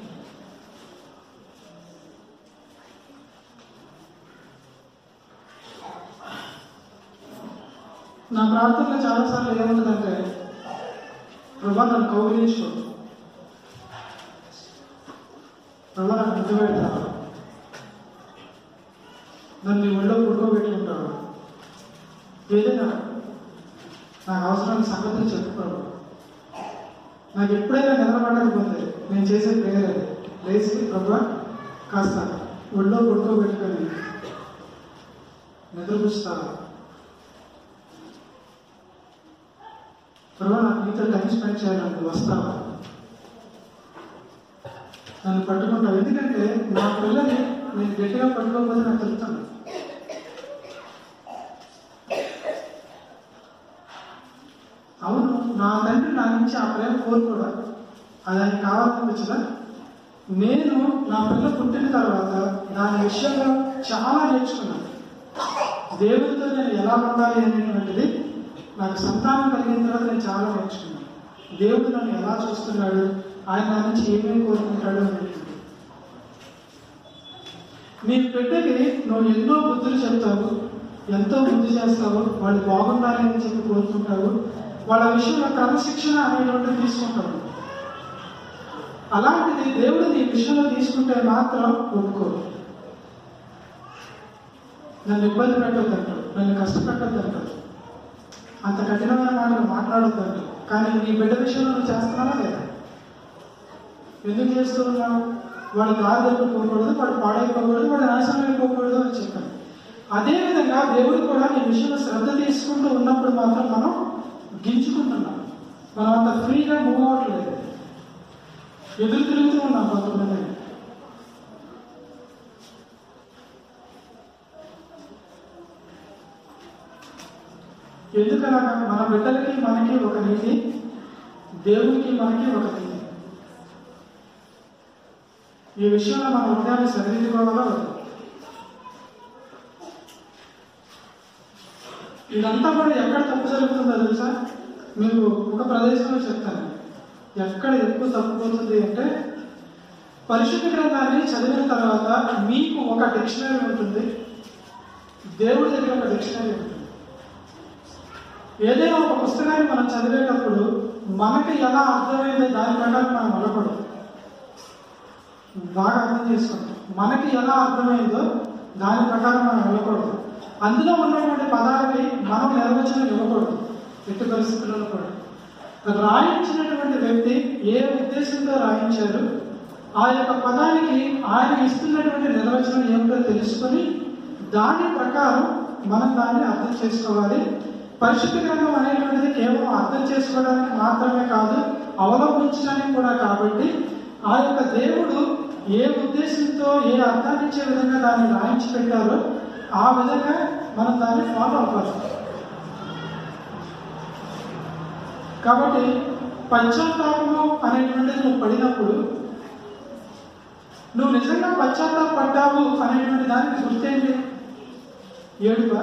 నా ప్రార్థనలో చాలాసార్లు ఏముంటుందంటే ప్రభా నన్ను కౌగిలించుకో ప్రభా నాకు ముద్దు పెడతావా నన్ను నీ ఒళ్ళో పుడుకోబెట్టుకుంటావా ఏదైనా నాకు అవసరాన్ని సంగతులు చెప్పు ప్రభు నాకు ఎప్పుడైనా నిద్రపడకపోతే నేను చేసే ప్రేయర్ అది లేచి ప్రభు కాస్త ఒళ్ళో పుడుకోబెట్టుకొని నిద్రపుస్తావా ప్రభా నాకు నీతో టైం స్పెండ్ చేయాలని వస్తావా నన్ను పట్టుకుంటావు ఎందుకంటే నా పిల్లని నేను గట్టిగా పట్టుకోకపోతే నాకు తెలుస్తాను అవును నా తండ్రి నా నుంచి ఆ ప్రేమ కోరుకోడా అది ఆయన కావాలనిపించదా నేను నా పిల్ల పుట్టిన తర్వాత దాని విషయంలో చాలా నేర్చుకున్నాను దేవుడితో నేను ఎలా ఉండాలి అనేటువంటిది నాకు సంతానం కలిగిన తర్వాత నేను చాలా నేర్చుకున్నాను దేవుడు నన్ను ఎలా చూస్తున్నాడు ఆయన నా నుంచి ఏమేమి కోరుకుంటాడు అనేటువంటిది నీ బిడ్డకి నువ్వు ఎన్నో బుద్ధులు చెప్తావు ఎంతో బుద్ధి చేస్తావు వాళ్ళు బాగుండాలి అని చెప్పి కోరుకుంటావు వాళ్ళ విషయంలో క్రమశిక్షణ అనేటువంటిది తీసుకుంటావు అలాంటిది దేవుడు నీ విషయంలో తీసుకుంటే మాత్రం ఒప్పుకోరు నన్ను ఇబ్బంది పెట్టొద్దంటాడు నన్ను కష్టపెట్టొద్దంటాడు అంత కఠినమైన మాటలు మాట్లాడొద్దంటాడు కానీ నీ బిడ్డ విషయంలో నువ్వు చేస్తున్నావా లేదా ఎందుకు చేస్తూ ఉన్నావు వాడు దారి తప్పిపోకూడదు వాడు పాడైపోకూడదు వాడు నాశనం అయిపోకూడదు అని చెప్పాను అదేవిధంగా దేవుడు కూడా నీ విషయంలో శ్రద్ధ తీసుకుంటూ ఉన్నప్పుడు మాత్రం మనం గింజుకుంటున్నాం మనం అంత ఫ్రీగా మూవ్ అవ్వట్లేదు ఎదురు తిరుగుతూ ఉన్నాం కొంతమంది ఎందుకనగా మన బిడ్డలకి మనకి ఒక నీతి దేవునికి మనకి ఒక నీతి ఈ విషయంలో మన హృదయాన్ని సరిదిద్దుకోవాలా వద్దా? ఇదంతా కూడా ఎక్కడ తప్పు జరుగుతుందో తెలుసా మీకు ఒక ప్రదేశంలో చెప్తాను ఎక్కడ ఎక్కువ తప్పుపోతుంది అంటే పరిశుద్ధ గ్రంథాన్ని చదివిన తర్వాత మీకు ఒక డిక్షనరీ ఉంటుంది దేవుడి దగ్గర ఒక డిక్షనరీ ఉంటుంది ఏదైనా ఒక పుస్తకాన్ని మనం చదివేటప్పుడు మనకి ఎలా అర్థమైందో దాని ప్రకారం మనం అలపడం బాగా అర్థం చేసుకోండి మనకి ఎలా అర్థమైందో దాని ప్రకారం మనం వెళ్ళకూడదు అందులో ఉన్నటువంటి పదాలకి మనం నిర్వచనం ఇవ్వకూడదు ఎట్టి పరిస్థితుల్లో కూడా రాయించినటువంటి వ్యక్తి ఏ ఉద్దేశంతో రాయించారు ఆ యొక్క పదానికి ఆయన ఇస్తున్నటువంటి నిర్వచనం ఏమిటో తెలుసుకొని దాని ప్రకారం మనం దాన్ని అర్థం చేసుకోవాలి పరిశుద్ధ గ్రంథం అనేటువంటిది కేవలం అర్థం చేసుకోవడానికి మాత్రమే కాదు అవలంబించడానికి కూడా కాబట్టి ఆ యొక్క దేవుడు ఏ ఉద్దేశంతో ఏ అర్థాన్ని ఇచ్చే విధంగా దాన్ని రాయించి పెట్టారో ఆ విధంగా మనం దాన్ని ఫాలో అవ్వాలి కాబట్టి పశ్చాత్తాపము అనేటువంటిది నువ్వు పడినప్పుడు నువ్వు నిజంగా పశ్చాత్తాపడ్డావు అనేటువంటి దానికి గుర్తేంటి ఏడుపా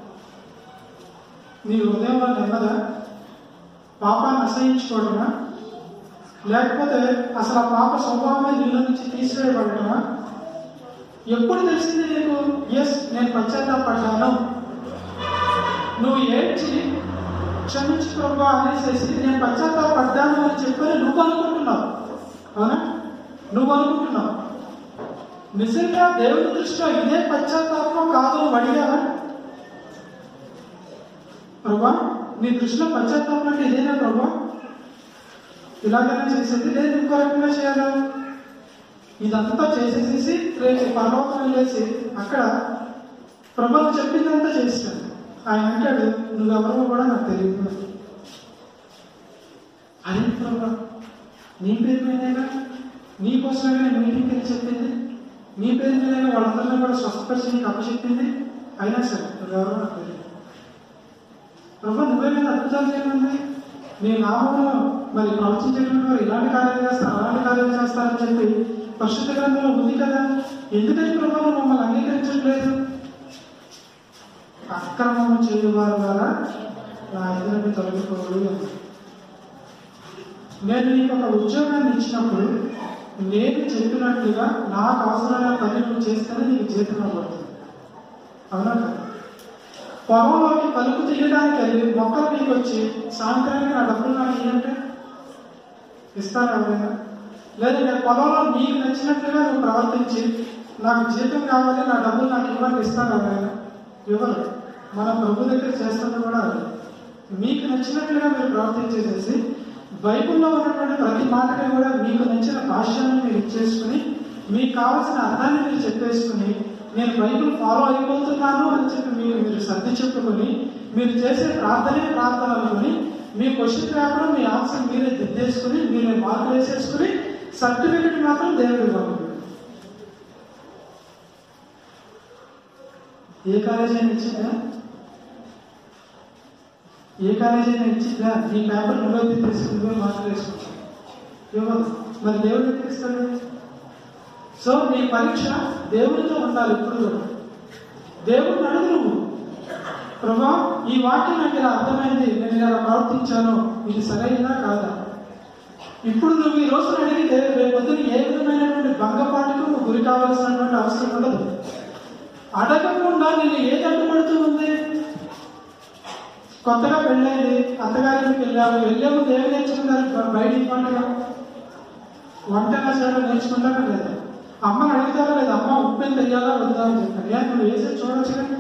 నీ హృదయంలో నెమ్మదా పాపాన్ని అసహించుకోవడమా లేకపోతే అసలు ఆ పాప స్వభావమే నీళ్ళ నుంచి తీసివేయబడటమా ఎప్పుడు తెలిసింది నీకు ఎస్ నేను పశ్చాత్తాపడ్డాను నువ్వు ఏడ్చి క్షమించు ప్రభా అనేసేసి నేను పశ్చాత్తాపడ్డాను అని చెప్పని నువ్వు అనుకుంటున్నావు అవునా నువ్వు అనుకుంటున్నావు నిజంగా దేవుని దృష్టిలో ఇదే పశ్చాత్తాపం కాదు నువ్వు అడిగావా ప్రభా నీ దృష్టిలో పశ్చాత్తాపం అంటే ఇదేనా ప్రభా ఇలాగైనా చేసేది లేదు ఇంకో రకంగా చేయాలా ఇదంతా చేసేసేసి రేపు పర్వతం వెళ్ళేసి అక్కడ ప్రభు చెప్పిందంతా చేశాను ఆయన అంటాడు నువ్వెవరో కూడా నాకు తెలియదు అదే ప్రభు నీ పేరు మీదేగా నీ కోసమే నేను మీటింగ్కి వెళ్ళి చెప్పింది నీ పేరు మీదేగా వాళ్ళందరినీ కూడా స్వస్థపరిచి నీకు అప్పచెప్పింది అయినా సరే నువ్వెవరో నాకు తెలియదు ప్రభు నువ్వే మీద అద్భుతాలు చేయమంది నీ నామంలో మరి ప్రవచించేటువంటి వారు ఇలాంటి కార్యాలు చేస్తారు అలాంటి కార్యాలు చేస్తారని చెప్పి పరిశుద్ధ గ్రంథంలో ఉంది కదా ఎందుకని ప్రభు నువ్వు మమ్మల్ని అంగీకరించట్లేదు అక్రమం చేయవారి ద్వారా నా ఎదురుని తొలగిపోడు అని. నేను నీకు ఒక ఉద్యోగాన్ని ఇచ్చినప్పుడు నేను చెప్పినట్లుగా నాకు అవసరమైన పని నువ్వు చేస్తేనే నీకు జీతం పడుతుంది అవునా కదా పొలంలోకి కలుపు తీయడానికి వెళ్ళి మొక్కలు మీకు వచ్చి సాయంత్రానికి నా డబ్బులు నాకు ఇవ్వంటే ఇస్తాను ఎవరైనా లేదా నేను పొలంలో నీకు నచ్చినట్లుగా నువ్వు ప్రవర్తించి నాకు జీతం కావాలి నా డబ్బులు నాకు ఇవ్వండి ఇస్తాను ఎవరైనా ఇవ్వరు మన ప్రభు దగ్గర చేస్తుంది కూడా అదే మీకు నచ్చినట్లుగా మీరు ప్రవర్తించేసేసి బైబిల్లో ఉన్నటువంటి ప్రతి మాటకి కూడా మీకు నచ్చిన భాష్యాన్ని మీరు ఇచ్చేసుకుని మీకు కావాల్సిన అర్థాన్ని మీరు చెప్పేసుకుని నేను బైబిల్ ఫాలో అయిపోతున్నాను అని చెప్పి మీరు మీరు సర్ది చెప్పుకొని మీరు చేసే ప్రార్థనే ప్రార్థన అనుకుని మీ క్వశ్చన్ పేపర్ మీ ఆన్సర్ మీరే దిద్దేసుకుని మీరే మార్కులు వేసేసుకుని సర్టిఫికెట్ మాత్రం దేవుడు ఇవ్వాలి ఏ కాలేజీ అయినా ఇచ్చిందా ఏ కాలేజీ అయినా ఇచ్చిందా నీ పేపర్ నువ్వే దిద్దేసుకుని నువ్వే మార్కులు వేసుకుంటావు ఇవ్వదు మరి దేవుడు ఎక్కడ ఇస్తాడు సో నీ పరీక్ష దేవుడితో ఉండాలి ఇప్పుడు కూడా దేవుడిని అడుగు నువ్వు ప్రభా ఈ వాక్యం నాకు ఇలా అర్థమైంది నేను ఇలా ప్రవర్తించాను ఇది సరైనదా కాదా ఇప్పుడు నువ్వు ఈ రోజున అడిగితే రేపు పొద్దున ఏ విధమైనటువంటి భంగపాటుకు నువ్వు గురి కావాల్సినటువంటి అవసరం ఉండదు అడగకుండా నేను ఏది అడ్డుపడుతూ ఉంది కొత్తగా పెళ్ళైంది అత్తగారికి వెళ్ళాము వెళ్ళే ముందు ఏమి నేర్చుకున్నారు బయట పండుగ వంట ఎలా చేయడం నేర్చుకుంటారా లేదా అమ్మని అడుగుతారా లేదా అమ్మ ఉప్పు ఎంత వేయాలా వద్దా అని చెప్పారు ఏ నువ్వు వేసి చూడొచ్చు కదా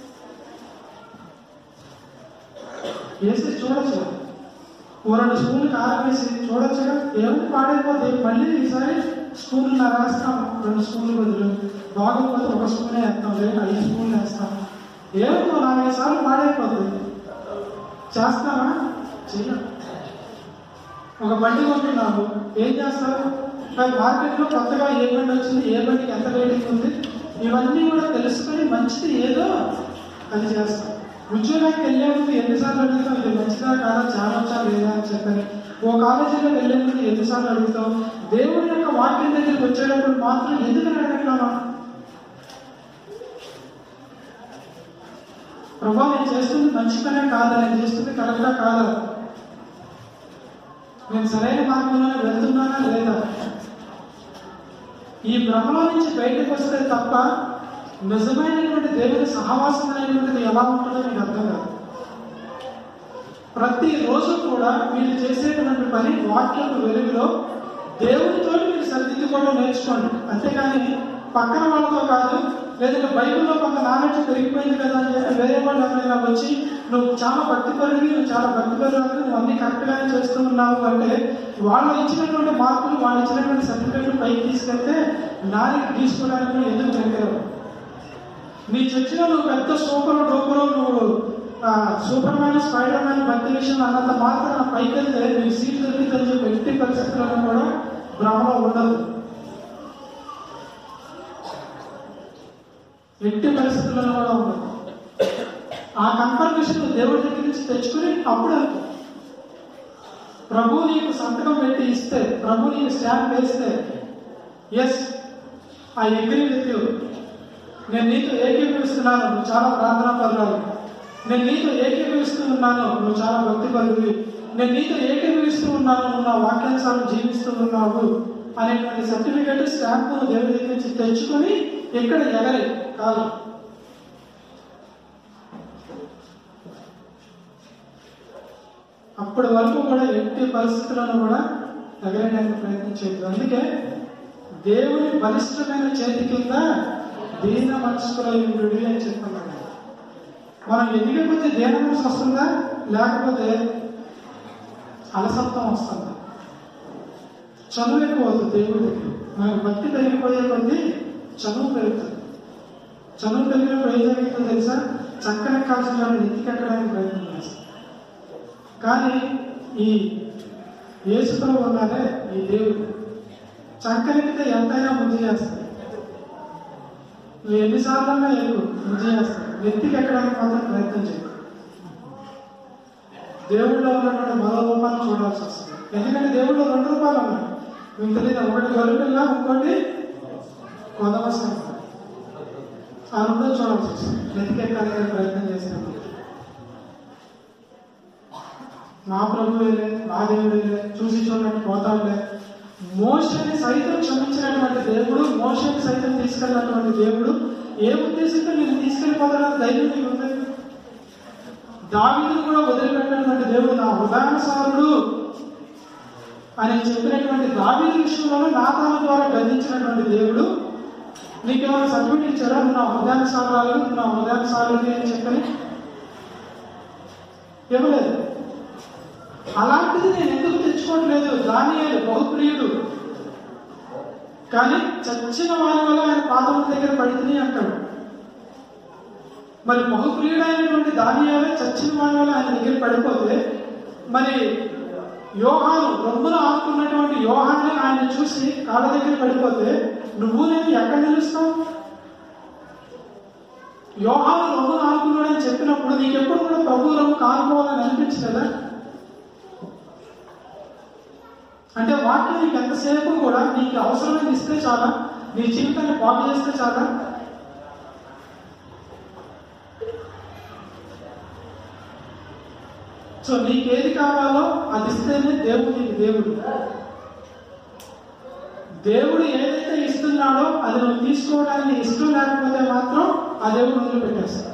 వేసి చూడొచ్చు కదా ఓ రెండు స్పూన్లు కారం వేసి చూడొచ్చు కదా ఏముంది పాడైపోతే మళ్ళీ ఈసారి స్పూన్లు నా రాస్తాం రెండు స్పూన్లు బదులు బాగోకపోతే ఒక స్పూనే వేస్తాం లేదా ఐదు స్పూన్లు వేస్తాం ఏముందో నాలుగైదు సార్లు పాడైపోతుంది చేస్తామా చెయ్యం ఒక బండి కొంటున్నాము ఏం చేస్తారు మరి మార్కెట్లో కొత్తగా ఏ బండి వచ్చింది ఏ బండికి ఎంత రేటింగ్ ఉంది ఇవన్నీ కూడా తెలుసుకొని మంచిది ఏదో అది చేస్తాం ఉద్యోగానికి వెళ్ళే ముందు ఎన్నిసార్లు అడుగుతాం ఇది మంచిదా కాదా చాలా లేదా అని చెప్పని ఓ కాలేజీలో వెళ్ళే ముందు ఎన్నిసార్లు అడుగుతాం దేవుడి యొక్క వాక్యం దగ్గరికి వచ్చేటప్పుడు మాత్రం ఎందుకు అడగట్లా ప్రభా నేను చేస్తుంది మంచి పనే కాదా నేను చేస్తుంది కరెక్టా కాదా నేను సరైన మార్గంలోనే వెళ్తున్నానా లేదా ఈ భ్రమలో నుంచి బయటకు వస్తే తప్ప నిజమైనటువంటి దేవుని సహవాసం అనేటువంటిది ఎలా ఉంటుందో మీకు అర్థం కాదు ప్రతి రోజు కూడా మీరు చేసేటువంటి పని వాక్యం వెలుగులో దేవునితో మీరు సరిదిద్దుకోవడం నేర్చుకోండి అంతేగాని పక్కన వాళ్ళతో కాదు లేదంటే బైబిల్లో కొంత నాలెడ్జ్ పెరిగిపోయింది కదా అని చెప్పి వేరే వాళ్ళు ఎవరైనా వచ్చి నువ్వు చాలా భక్తి పరుడివి నువ్వు చాలా భక్తి పరుడు నువ్వు అన్ని కరెక్ట్గానే చేస్తూ ఉన్నావు అంటే వాళ్ళు ఇచ్చినటువంటి మార్కులు వాళ్ళు ఇచ్చినటువంటి సర్టిఫికెట్లు పైకి తీసుకెళ్తే నాలుగు తీసుకోవడానికి నువ్వు ఎందుకు దగ్గర నీ చర్చిలో నువ్వు పెద్ద సూపర్ డూపర్ నువ్వు ఆ, సూపర్ మ్యాన్ స్పైడర్ మ్యాన్ భక్తి విషయం అన్నంత మాత్రం పైకి వెళ్తే నీకు సీట్ దొరికిందని చెప్పి ఎట్టి పరిస్థితుల్లో కూడా భ్రమలో ఉండదు ఎట్టి పరిస్థితుల్లో కూడా ఉండదు ఆ కన్ఫర్మేషన్ నువ్వు దేవుడి దగ్గర నుంచి తెచ్చుకుని అప్పుడు అనుకో ప్రభు నీకు సంతకం పెట్టి ఇస్తే ప్రభు నీకు స్టాంప్ వేస్తే yes I agree with you నేను నీతో ఏకీభవిస్తున్నాను నువ్వు చాలా ప్రార్థనా పరురాలు నేను నీతో ఏకీభవిస్తూ ఉన్నాను నువ్వు చాలా భక్తి పరుడివి నేను నీతో ఏకీభవిస్తూ ఉన్నాను నువ్వు నా వాక్యానుసారం జీవిస్తూ ఉన్నావు అనేటువంటి సర్టిఫికెట్ స్టాంప్ దేవుడి దగ్గర నుంచి తెచ్చుకొని ఇక్కడ ఎగరి కాదు అప్పటి వరకు కూడా ఎట్టి పరిస్థితులను కూడా ఎగరడానికి ప్రయత్నించలేదు అందుకే దేవుని బలిష్టమైన చేతి కింద దీన మనస్కులయుడు అని చెప్తున్నాడు మనం ఎదిగిపోతే దీన మనసు వస్తుందా లేకపోతే అలసత్వం వస్తుందా చదువు ఎక్కువ అవుతుంది దేవుడి దగ్గర మనకు భక్తి పెరిగిపోయే కొద్దీ చదువు పెరుగుతుంది చదువు పెరిగినప్పుడు ఏం జరుగుతుందో తెలుసా చక్కని కాల్సిన వాళ్ళు ఎత్తికెక్కడానికి ప్రయత్నం చేస్తారు కానీ ఈ యేసుప్రభు ఉన్నారే ఈ దేవుడు చక్కనికితే ఎంతైనా బుద్ధి చేస్తాడు నువ్వు ఎన్నిసార్లన్నా ఎక్కువ బుద్ధి చేస్తాడు వ్యక్తికి ఎక్కడానికి మాత్రం ప్రయత్నం చేయదు దేవుడిలో ఉన్నటువంటి మరో రూపాన్ని చూడాల్సి వస్తుంది ఎందుకంటే దేవుడిలో రెండు రూపాయలు ఉన్నాయి మీకు తెలియదు ఒకటి గొర్రెపిల్ల ఇంకోటి కొందవసం ఆ రెండో చూడాల్సి వస్తుంది వెతికి ఎక్కడానికి ప్రయత్నం చేసినప్పుడు నా ప్రభువేలే నా దేవుడేలే చూసి చూడండి పోతాడులే మోషని సైతం క్షమించినటువంటి దేవుడు మోషని సైతం తీసుకెళ్ళినటువంటి దేవుడు ఏ ఉద్దేశంతో నేను తీసుకెళ్ళిపోతాడని ధైర్యం నీకు ఉంది దావీదును కూడా వదిలిపెట్టినటువంటి దేవుడు నా హృదయానుసారుడు అని చెప్పినటువంటి దావీదు విషయంలో నాతాను ద్వారా గర్జించినటువంటి దేవుడు నీకేమైనా సర్టిఫికేట్ ఇచ్చారా నువ్వు నా హృదయానుసారాలు నువ్వు నా హృదయానుసారుడు అని చెప్పని ఇవ్వలేదు అలాంటిది నేను ఎందుకు తెచ్చుకోవట్లేదు దానియేలు బహుప్రియుడు కానీ చచ్చిన వారి వల్ల ఆయన పాదముల దగ్గర పడితే అంటాడు మరి బహుప్రియుడైనటువంటి దానియాలే చచ్చిన వారి వల్ల ఆయన దగ్గర పడిపోతే మరి యోహాను రొమ్మున ఆడుకున్నటువంటి యోహాన్ని ఆయన చూసి కాళ్ళ దగ్గర పడిపోతే నువ్వు నేను ఎక్కడ నిలుస్తావు యోహాను రొమ్మున ఆడుకున్నాడని చెప్పినప్పుడు నీకెప్పుడు కూడా ప్రభు రొమ్ము కానుకోవాలని అనిపించలేదా అంటే వాక్యం నీకు ఎంతసేపు కూడా నీకు అవసరమైంది ఇస్తే చాలా నీ జీవితాన్ని బాగు చేస్తే చాలా సో నీకేది కావాలో అది ఇస్తేనే దేవుడు నీకు దేవుడు దేవుడు ఏదైతే ఇస్తున్నాడో అది నువ్వు తీసుకోవడానికి ఇష్టం లేకపోతే మాత్రం ఆ దేవుడు వదిలిపెట్టేస్తాడు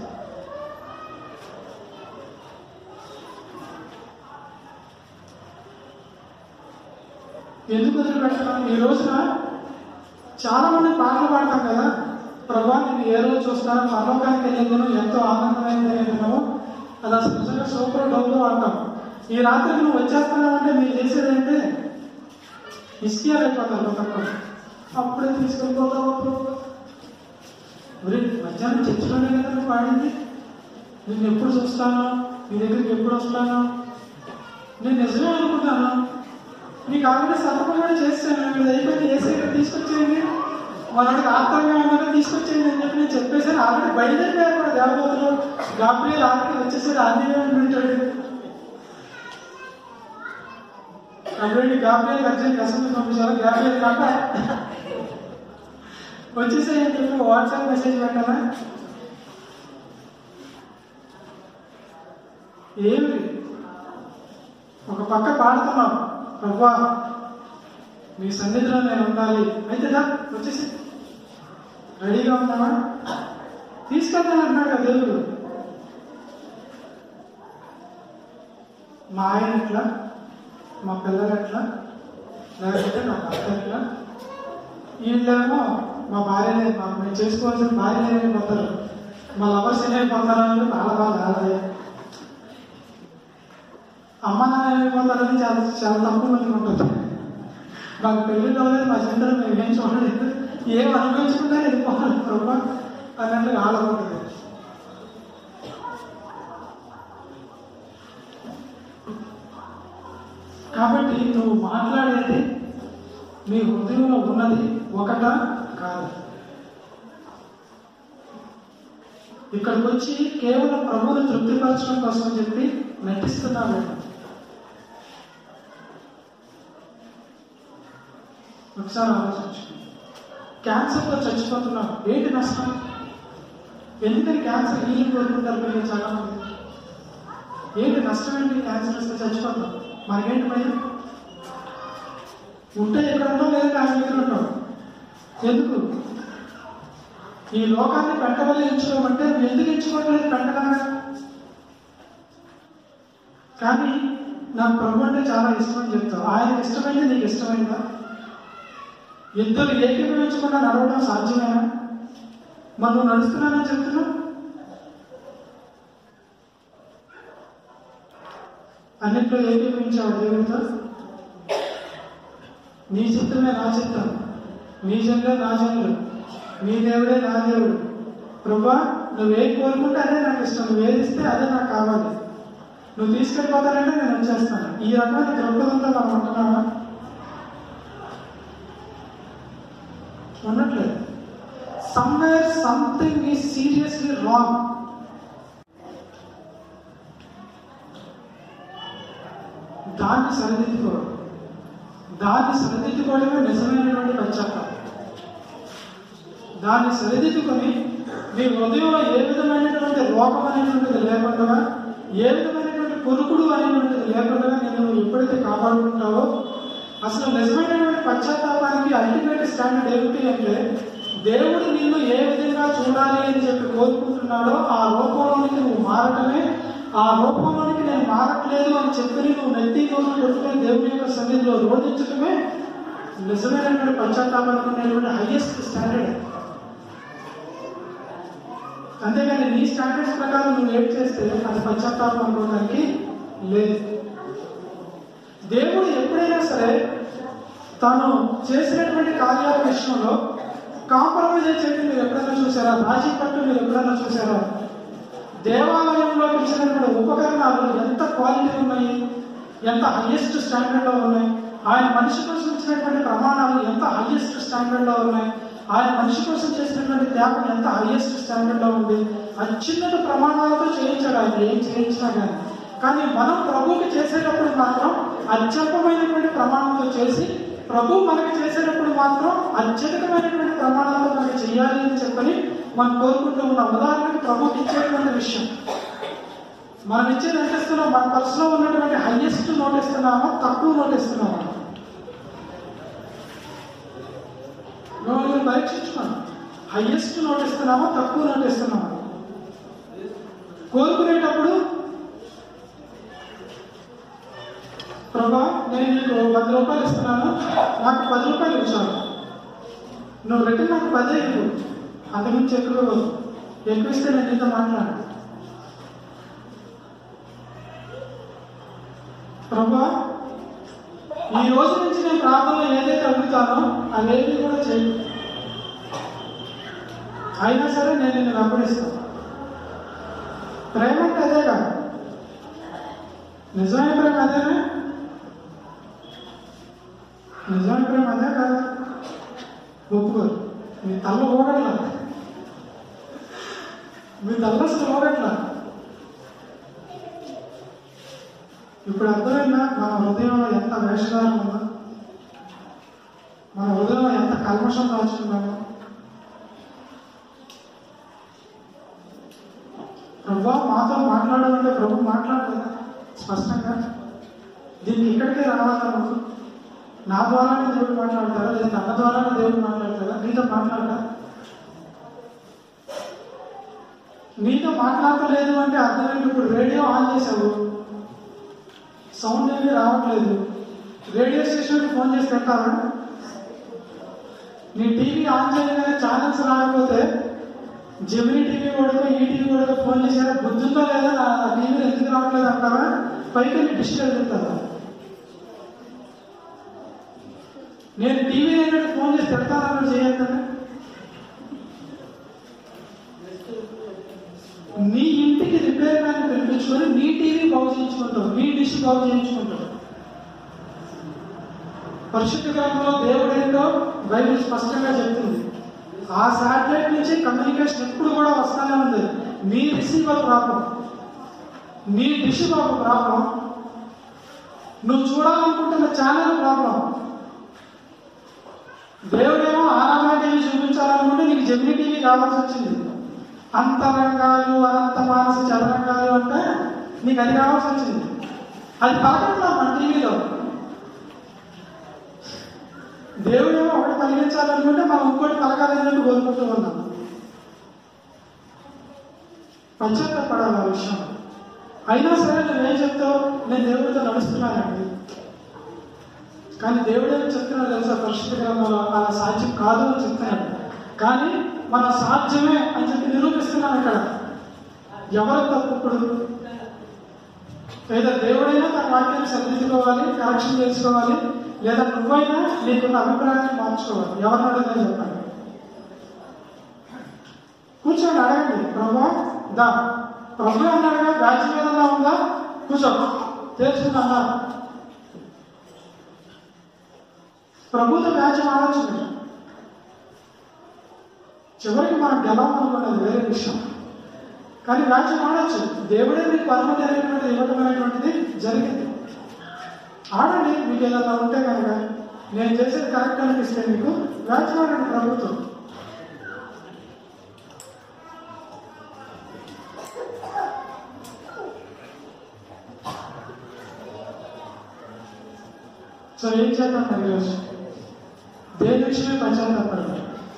ఎందుకు వదిలిపెట్టడం ఈ రోజున చాలా మంది పాటలు పాడతాం కదా ప్రభా నేను ఏ రోజు చూస్తాను పరలోకానికి వెళ్ళేందును ఎంతో ఆనందమైంది అనేదినము అది అసలు నిజంగా సూపర్ డబ్బు అంటాం ఈ రాత్రి నువ్వు వచ్చేస్తున్నావంటే మీరు చేసేది అంటే ఇస్కియా అయిపోతారు తక్కువ అప్పుడే తీసుకెళ్ళిపోతావు ఒరే మధ్యాహ్నం చర్చిలోనే కదా నువ్వు పాడింది నేను ఎప్పుడు చూస్తాను నీ దగ్గరికి ఎప్పుడు వస్తాను నేను నిజమే అనుకుంటాను నీకు ఆల్రెడీ సంతకం కూడా చేస్తాను మీరు అయిపోయింది ఏసీ ఇక్కడ తీసుకొచ్చేయండి మనోడికి ఆత్రంగా ఉందని తీసుకొచ్చేయండి అని చెప్పి నేను చెప్పేసాను ఆల్రెడీ బయలుదేరిపోయారు కూడా దేవతలు గాబ్రియల్ ఆల్రెడీ వచ్చేసారు ఆంజనేయ ఉంటాడు ఆల్రెడీ గాబ్రియల్ అర్జెంట్ అసెంబ్లీ పంపించారు గాబ్రియల్ కాక వచ్చేసాయని చెప్పి వాట్సాప్ మెసేజ్ పెట్టాలా ఏమి ఒక పక్క పాడుతున్నాం ప్రభా మీ సన్నిధిలో నేను ఉండాలి అయితే దా వచ్చేసి రెడీగా ఉన్నావా తీసుకెళ్తాను అంటున్నాడు కదా దేవుడు మా ఆయన ఎట్లా మా పిల్లలు ఎట్లా లేకపోతే మా భర్త ఎట్లా వీళ్ళేమో మా భార్యనే మా మేము చేసుకోవాల్సిన భార్య ఏమైపోతారు మా లవర్స్ ఏమైపోతారని చాలా బాగా ఆదాయం అమ్మ నాన్న ఏమైపోతారని చాలా చాలా తక్కువ మంది ఉంటుంది మాకు పెళ్లిలో లేదు మా చెంతలో మేము ఏం చూడలేదు ఏం అనుభవించుకుంటే వెళ్ళిపోవాలి ప్రభా అన్నట్లు ఆలోచింది కాబట్టి నువ్వు మాట్లాడేది మీ హృదయంలో ఉన్నది ఒకట కాదు ఇక్కడికి వచ్చి కేవలం ప్రభువుని తృప్తిపరచడం కోసం చెప్పి నటిస్తున్నావు ఒకసారి ఆలోచించు క్యాన్సర్తో చచ్చిపోతున్నావు ఏంటి నష్టం ఎందుకని క్యాన్సర్ హీలింగ్ కోరుకుంటారు మీరు చాలా మంది ఏంటి నష్టం ఏంటి క్యాన్సర్ వస్తే చచ్చిపోతాం మనకేంటి భయం ఉంటే ఎక్కడ ఉంటాం లేదా ఆయన దగ్గర ఉంటాం ఎందుకు ఈ లోకాన్ని పెట్టవల్ల ఎంచుకోమంటే నువ్వు ఎందుకు ఎంచుకోవట్లేదు పెట్టగలరా కానీ నాకు ప్రభు అంటే చాలా ఇష్టం అని చెప్తావు ఆయన ఇష్టమైంది నీకు ఇష్టమైందా ఇద్దరు ఏకీభవించకుండా నడవడం సాధ్యమేనా మరి నువ్వు నడుస్తున్నానని చెప్తున్నావు అన్నింటిలో ఏకీభవించావు దేవుడితో నీ చిత్తమే నా చిత్తం నీ జనులే నా జనులు నీ దేవుడే నా దేవుడు ప్రభా నువ్వేం కోరుకుంటే అదే నాకు ఇష్టం నువ్వు ఏది ఇస్తే అదే నాకు కావాలి నువ్వు తీసుకెళ్ళిపోతానంటే నేను వచ్చేస్తాను ఈ రకమైన దృక్పథంతో మనం ఉంటున్నామా ఉండట్లేదు somewhere something is seriously wrong దాన్ని సరిదిద్దుకోవడం దాన్ని సరిదిద్దుకోవడమే నిజమైనటువంటి పశ్చాత్తాపం దాన్ని సరిదిద్దుకొని నీ హృదయంలో ఏ విధమైనటువంటి రోగం అనేటువంటిది లేకుండా ఏ విధమైనటువంటి కొనుకుడు అనేటువంటిది లేకుండా నేను నువ్వు ఎప్పుడైతే కాపాడుకుంటావో అసలు నిజమైనటువంటి పశ్చాత్తాపానికి అల్టిమేట్ స్టాండర్డ్ ఏమిటి అంటే దేవుడు నిన్ను ఏ విధంగా చూడాలి అని చెప్పి కోరుకుంటున్నాడో ఆ రూపంలోనికి నువ్వు మారటమే ఆ రూపంలోనికి నేను మారట్లేదు అని చెప్పి నువ్వు నెత్తి రోజు కొట్టుకుని దేవుని యొక్క సన్నిధిలో రోధించడమే నిజమైనటువంటి పశ్చాత్తాపానికి ఉండేటువంటి హైయెస్ట్ స్టాండర్డ్ అంతేగాని నీ స్టాండర్డ్స్ ప్రకారం నువ్వు ఏం చేస్తే అది పశ్చాత్తాపం అనుకోవడానికి లేదు దేవుడు ఎప్పుడైనా సరే తాను చేసినటువంటి కార్యాల విషయంలో కాంప్రమైజ్ చేయడం మీరు ఎప్పుడైనా చూసారా రాజీ పట్టు మీరు ఎప్పుడైనా చూసారా దేవాలయంలో ఇచ్చినటువంటి ఉపకరణాలు ఎంత క్వాలిటీ ఉన్నాయి ఎంత హైయెస్ట్ స్టాండర్డ్ లో ఉన్నాయి ఆయన మనిషి కోసం ఇచ్చినటువంటి ప్రమాణాలు ఎంత హైయెస్ట్ స్టాండర్డ్ లో ఉన్నాయి ఆయన మనిషి కోసం చేసినటువంటి త్యాగం ఎంత హైయెస్ట్ స్టాండర్డ్ లో ఉంది అత్యున్నత ప్రమాణాలతో చేయించాడు ఆయన ఏం చేయించినా కానీ కానీ మనం ప్రభువుకి చేసేటప్పుడు మాత్రం అత్యల్పమైనటువంటి ప్రమాణంతో చేసి ప్రభు మనకి చేసేటప్పుడు మాత్రం అత్యధికమైనటువంటి ప్రమాణాలతో మనకి చేయాలి అని చెప్పని మనం కోరుకుంటూ ఉన్నాం ఉదాహరణకి ప్రభుకి ఇచ్చేటువంటి విషయం మనం ఇచ్చేది ఎంత ఇస్తున్నాం మన పర్సులో ఉన్నటువంటి హైయెస్ట్ నోట్ ఇస్తున్నామా తక్కువ నోట్ ఇస్తున్నామా మిమ్మల్ని పరీక్షించుకోండి హైయెస్ట్ నోట్ ఇస్తున్నామా తక్కువ నోట్ ఇస్తున్నామా కోరుకునేటప్పుడు ప్రభా నేను నీకు వంద రూపాయలు ఇస్తున్నాను నాకు పది రూపాయలు ఇచ్చాను నువ్వు రిటర్న్ నాకు పదే ఇవ్వు అంతకుమించి ఎక్కువ ఇవ్వదు. ఎక్కువ ఇస్తే నేను నీతో మాట్లాడు ప్రభా ఈ రోజు నుంచి నేను ప్రార్థనలో ఏదైతే అడుగుతానో అవేది కూడా చేయి అయినా సరే నేను నిన్ను వెంబడిస్తాను ప్రేమ అంటే అదే కాదు నిజమైన ప్రేమ అదేనా నిజమైన ప్రేమ అదే కాదు ఒప్పుకోరు మీ తల్ల ఊగట్లా మీ తల్ల అసలు ఊగట్లా ఇప్పుడు అర్థమైందా మన హృదయంలో ఎంత వేషధారం ఉందో మన హృదయంలో ఎంత కల్మషం దాచుకున్నామో ప్రభు మాతో మాట్లాడాలంటే ప్రభు మాట్లాడలేదా స్పష్టంగా దీనికి ఇక్కడికే రావాలా నువ్వు నా ద్వారానే దేవుడు మాట్లాడతారా లేదా అన్న ద్వారానే దేవుడు మాట్లాడతారా నీతో మాట్లాడతా నీతో మాట్లాడలేదు అంటే అర్థం ఏంటి ఇప్పుడు రేడియో ఆన్ చేసావు సౌండ్ ఏమీ రావట్లేదు రేడియో స్టేషన్కి ఫోన్ చేసి పెట్టాలా నీ టీవీ ఆన్ చేయగానే ఛానల్స్ రాకపోతే జమిని టీవీ కూడా ఈ టీవీ కూడా ఫోన్ చేశారా బుద్ధుందో లేదా నా టీవీలో ఎందుకు రావట్లేదు అంటారా పైకి వెళ్ళి డిష్ వెళ్తారా నేను టీవీ అయినట్టు ఫోన్ చేసి పెడతానని చేయొద్దని నీ ఇంటికి రిపేర్ మ్యాన్ పిలిపించుకొని నీ టీవీ బాగు చేయించుకుంటావు నీ డిష్ బాగు చేయించుకుంటావు పరిశుద్ధ గ్రంథంలో దేవుడు ఏంటో బైబిల్ స్పష్టంగా చెప్తుంది ఆ శాటిలైట్ నుంచి కమ్యూనికేషన్ ఎప్పుడు కూడా వస్తానే ఉంది నీ రిసీవర్ ప్రాబ్లం నీ డిష్ బాబు ప్రాబ్లం నువ్వు చూడాలనుకుంటున్న ఛానల్ ప్రాబ్లం దేవుడేమో ఆరాధన టీవీ చూపించాలనుకుంటే నీకు జమిని టీవీ కావాల్సి వచ్చింది అంతరంగాలు అనంత మానస చదరంగాలు అంటే నీకు అది కావాల్సి వచ్చింది అది పలకట్లా మన టీవీలో దేవుడేమో ఒకటి కలిగించాలనుకుంటే మనం ఇంకోటి పలకాలన్నట్టు కోరుకుంటూ ఉన్నాం పశ్చాత్తపడాలి ఆ విషయం అయినా సరే నువ్వేం చెప్తావు నేను దేవుడితో నడుస్తున్నానండి కానీ దేవుడు ఏమి చెప్తున్నాడు తెలుసా పరిశుద్ధ గ్రంథంలో అలా సాధ్యం కాదు అని చెప్తున్నాడు కానీ మన సాధ్యమే అని చెప్పి నిరూపిస్తున్నాం ఇక్కడ ఎవరు తప్పు ఇప్పుడు లేదా దేవుడైనా తన వాక్యాన్ని సరిదిద్దుకోవాలి కరెక్షన్ చేసుకోవాలి లేదా నువ్వైనా నీకున్న అభిప్రాయాన్ని మార్చుకోవాలి ఎవరిని అడిగినా చెప్పండి కూర్చొని అడగండి ప్రభా దా ప్రభు అన్నాడుగా రాజ్యం ఏదన్నా ఉందా కూర్చో తెలుసుకుందా ప్రభుత్వ వ్యాజ్యం ఆలోచన చివరికి మనం గెలవాలనుకున్నది వేరే విషయం కానీ వ్యాజ్యం ఆడొచ్చు దేవుడే మీకు పరమతి అనేటువంటిది ఇవ్వటం అనేటువంటిది జరిగింది ఆడండి మీకు ఏదైనా ఉంటే కనుక నేను చేసేది కరెక్ట్ అనిపిస్తే మీకు వ్యాజ్యం ఆడండి ప్రభుత్వం సో ఏం చేద్దాం మరి ఈరోజు దేని విషయమే పశ్చాత్తాపడండి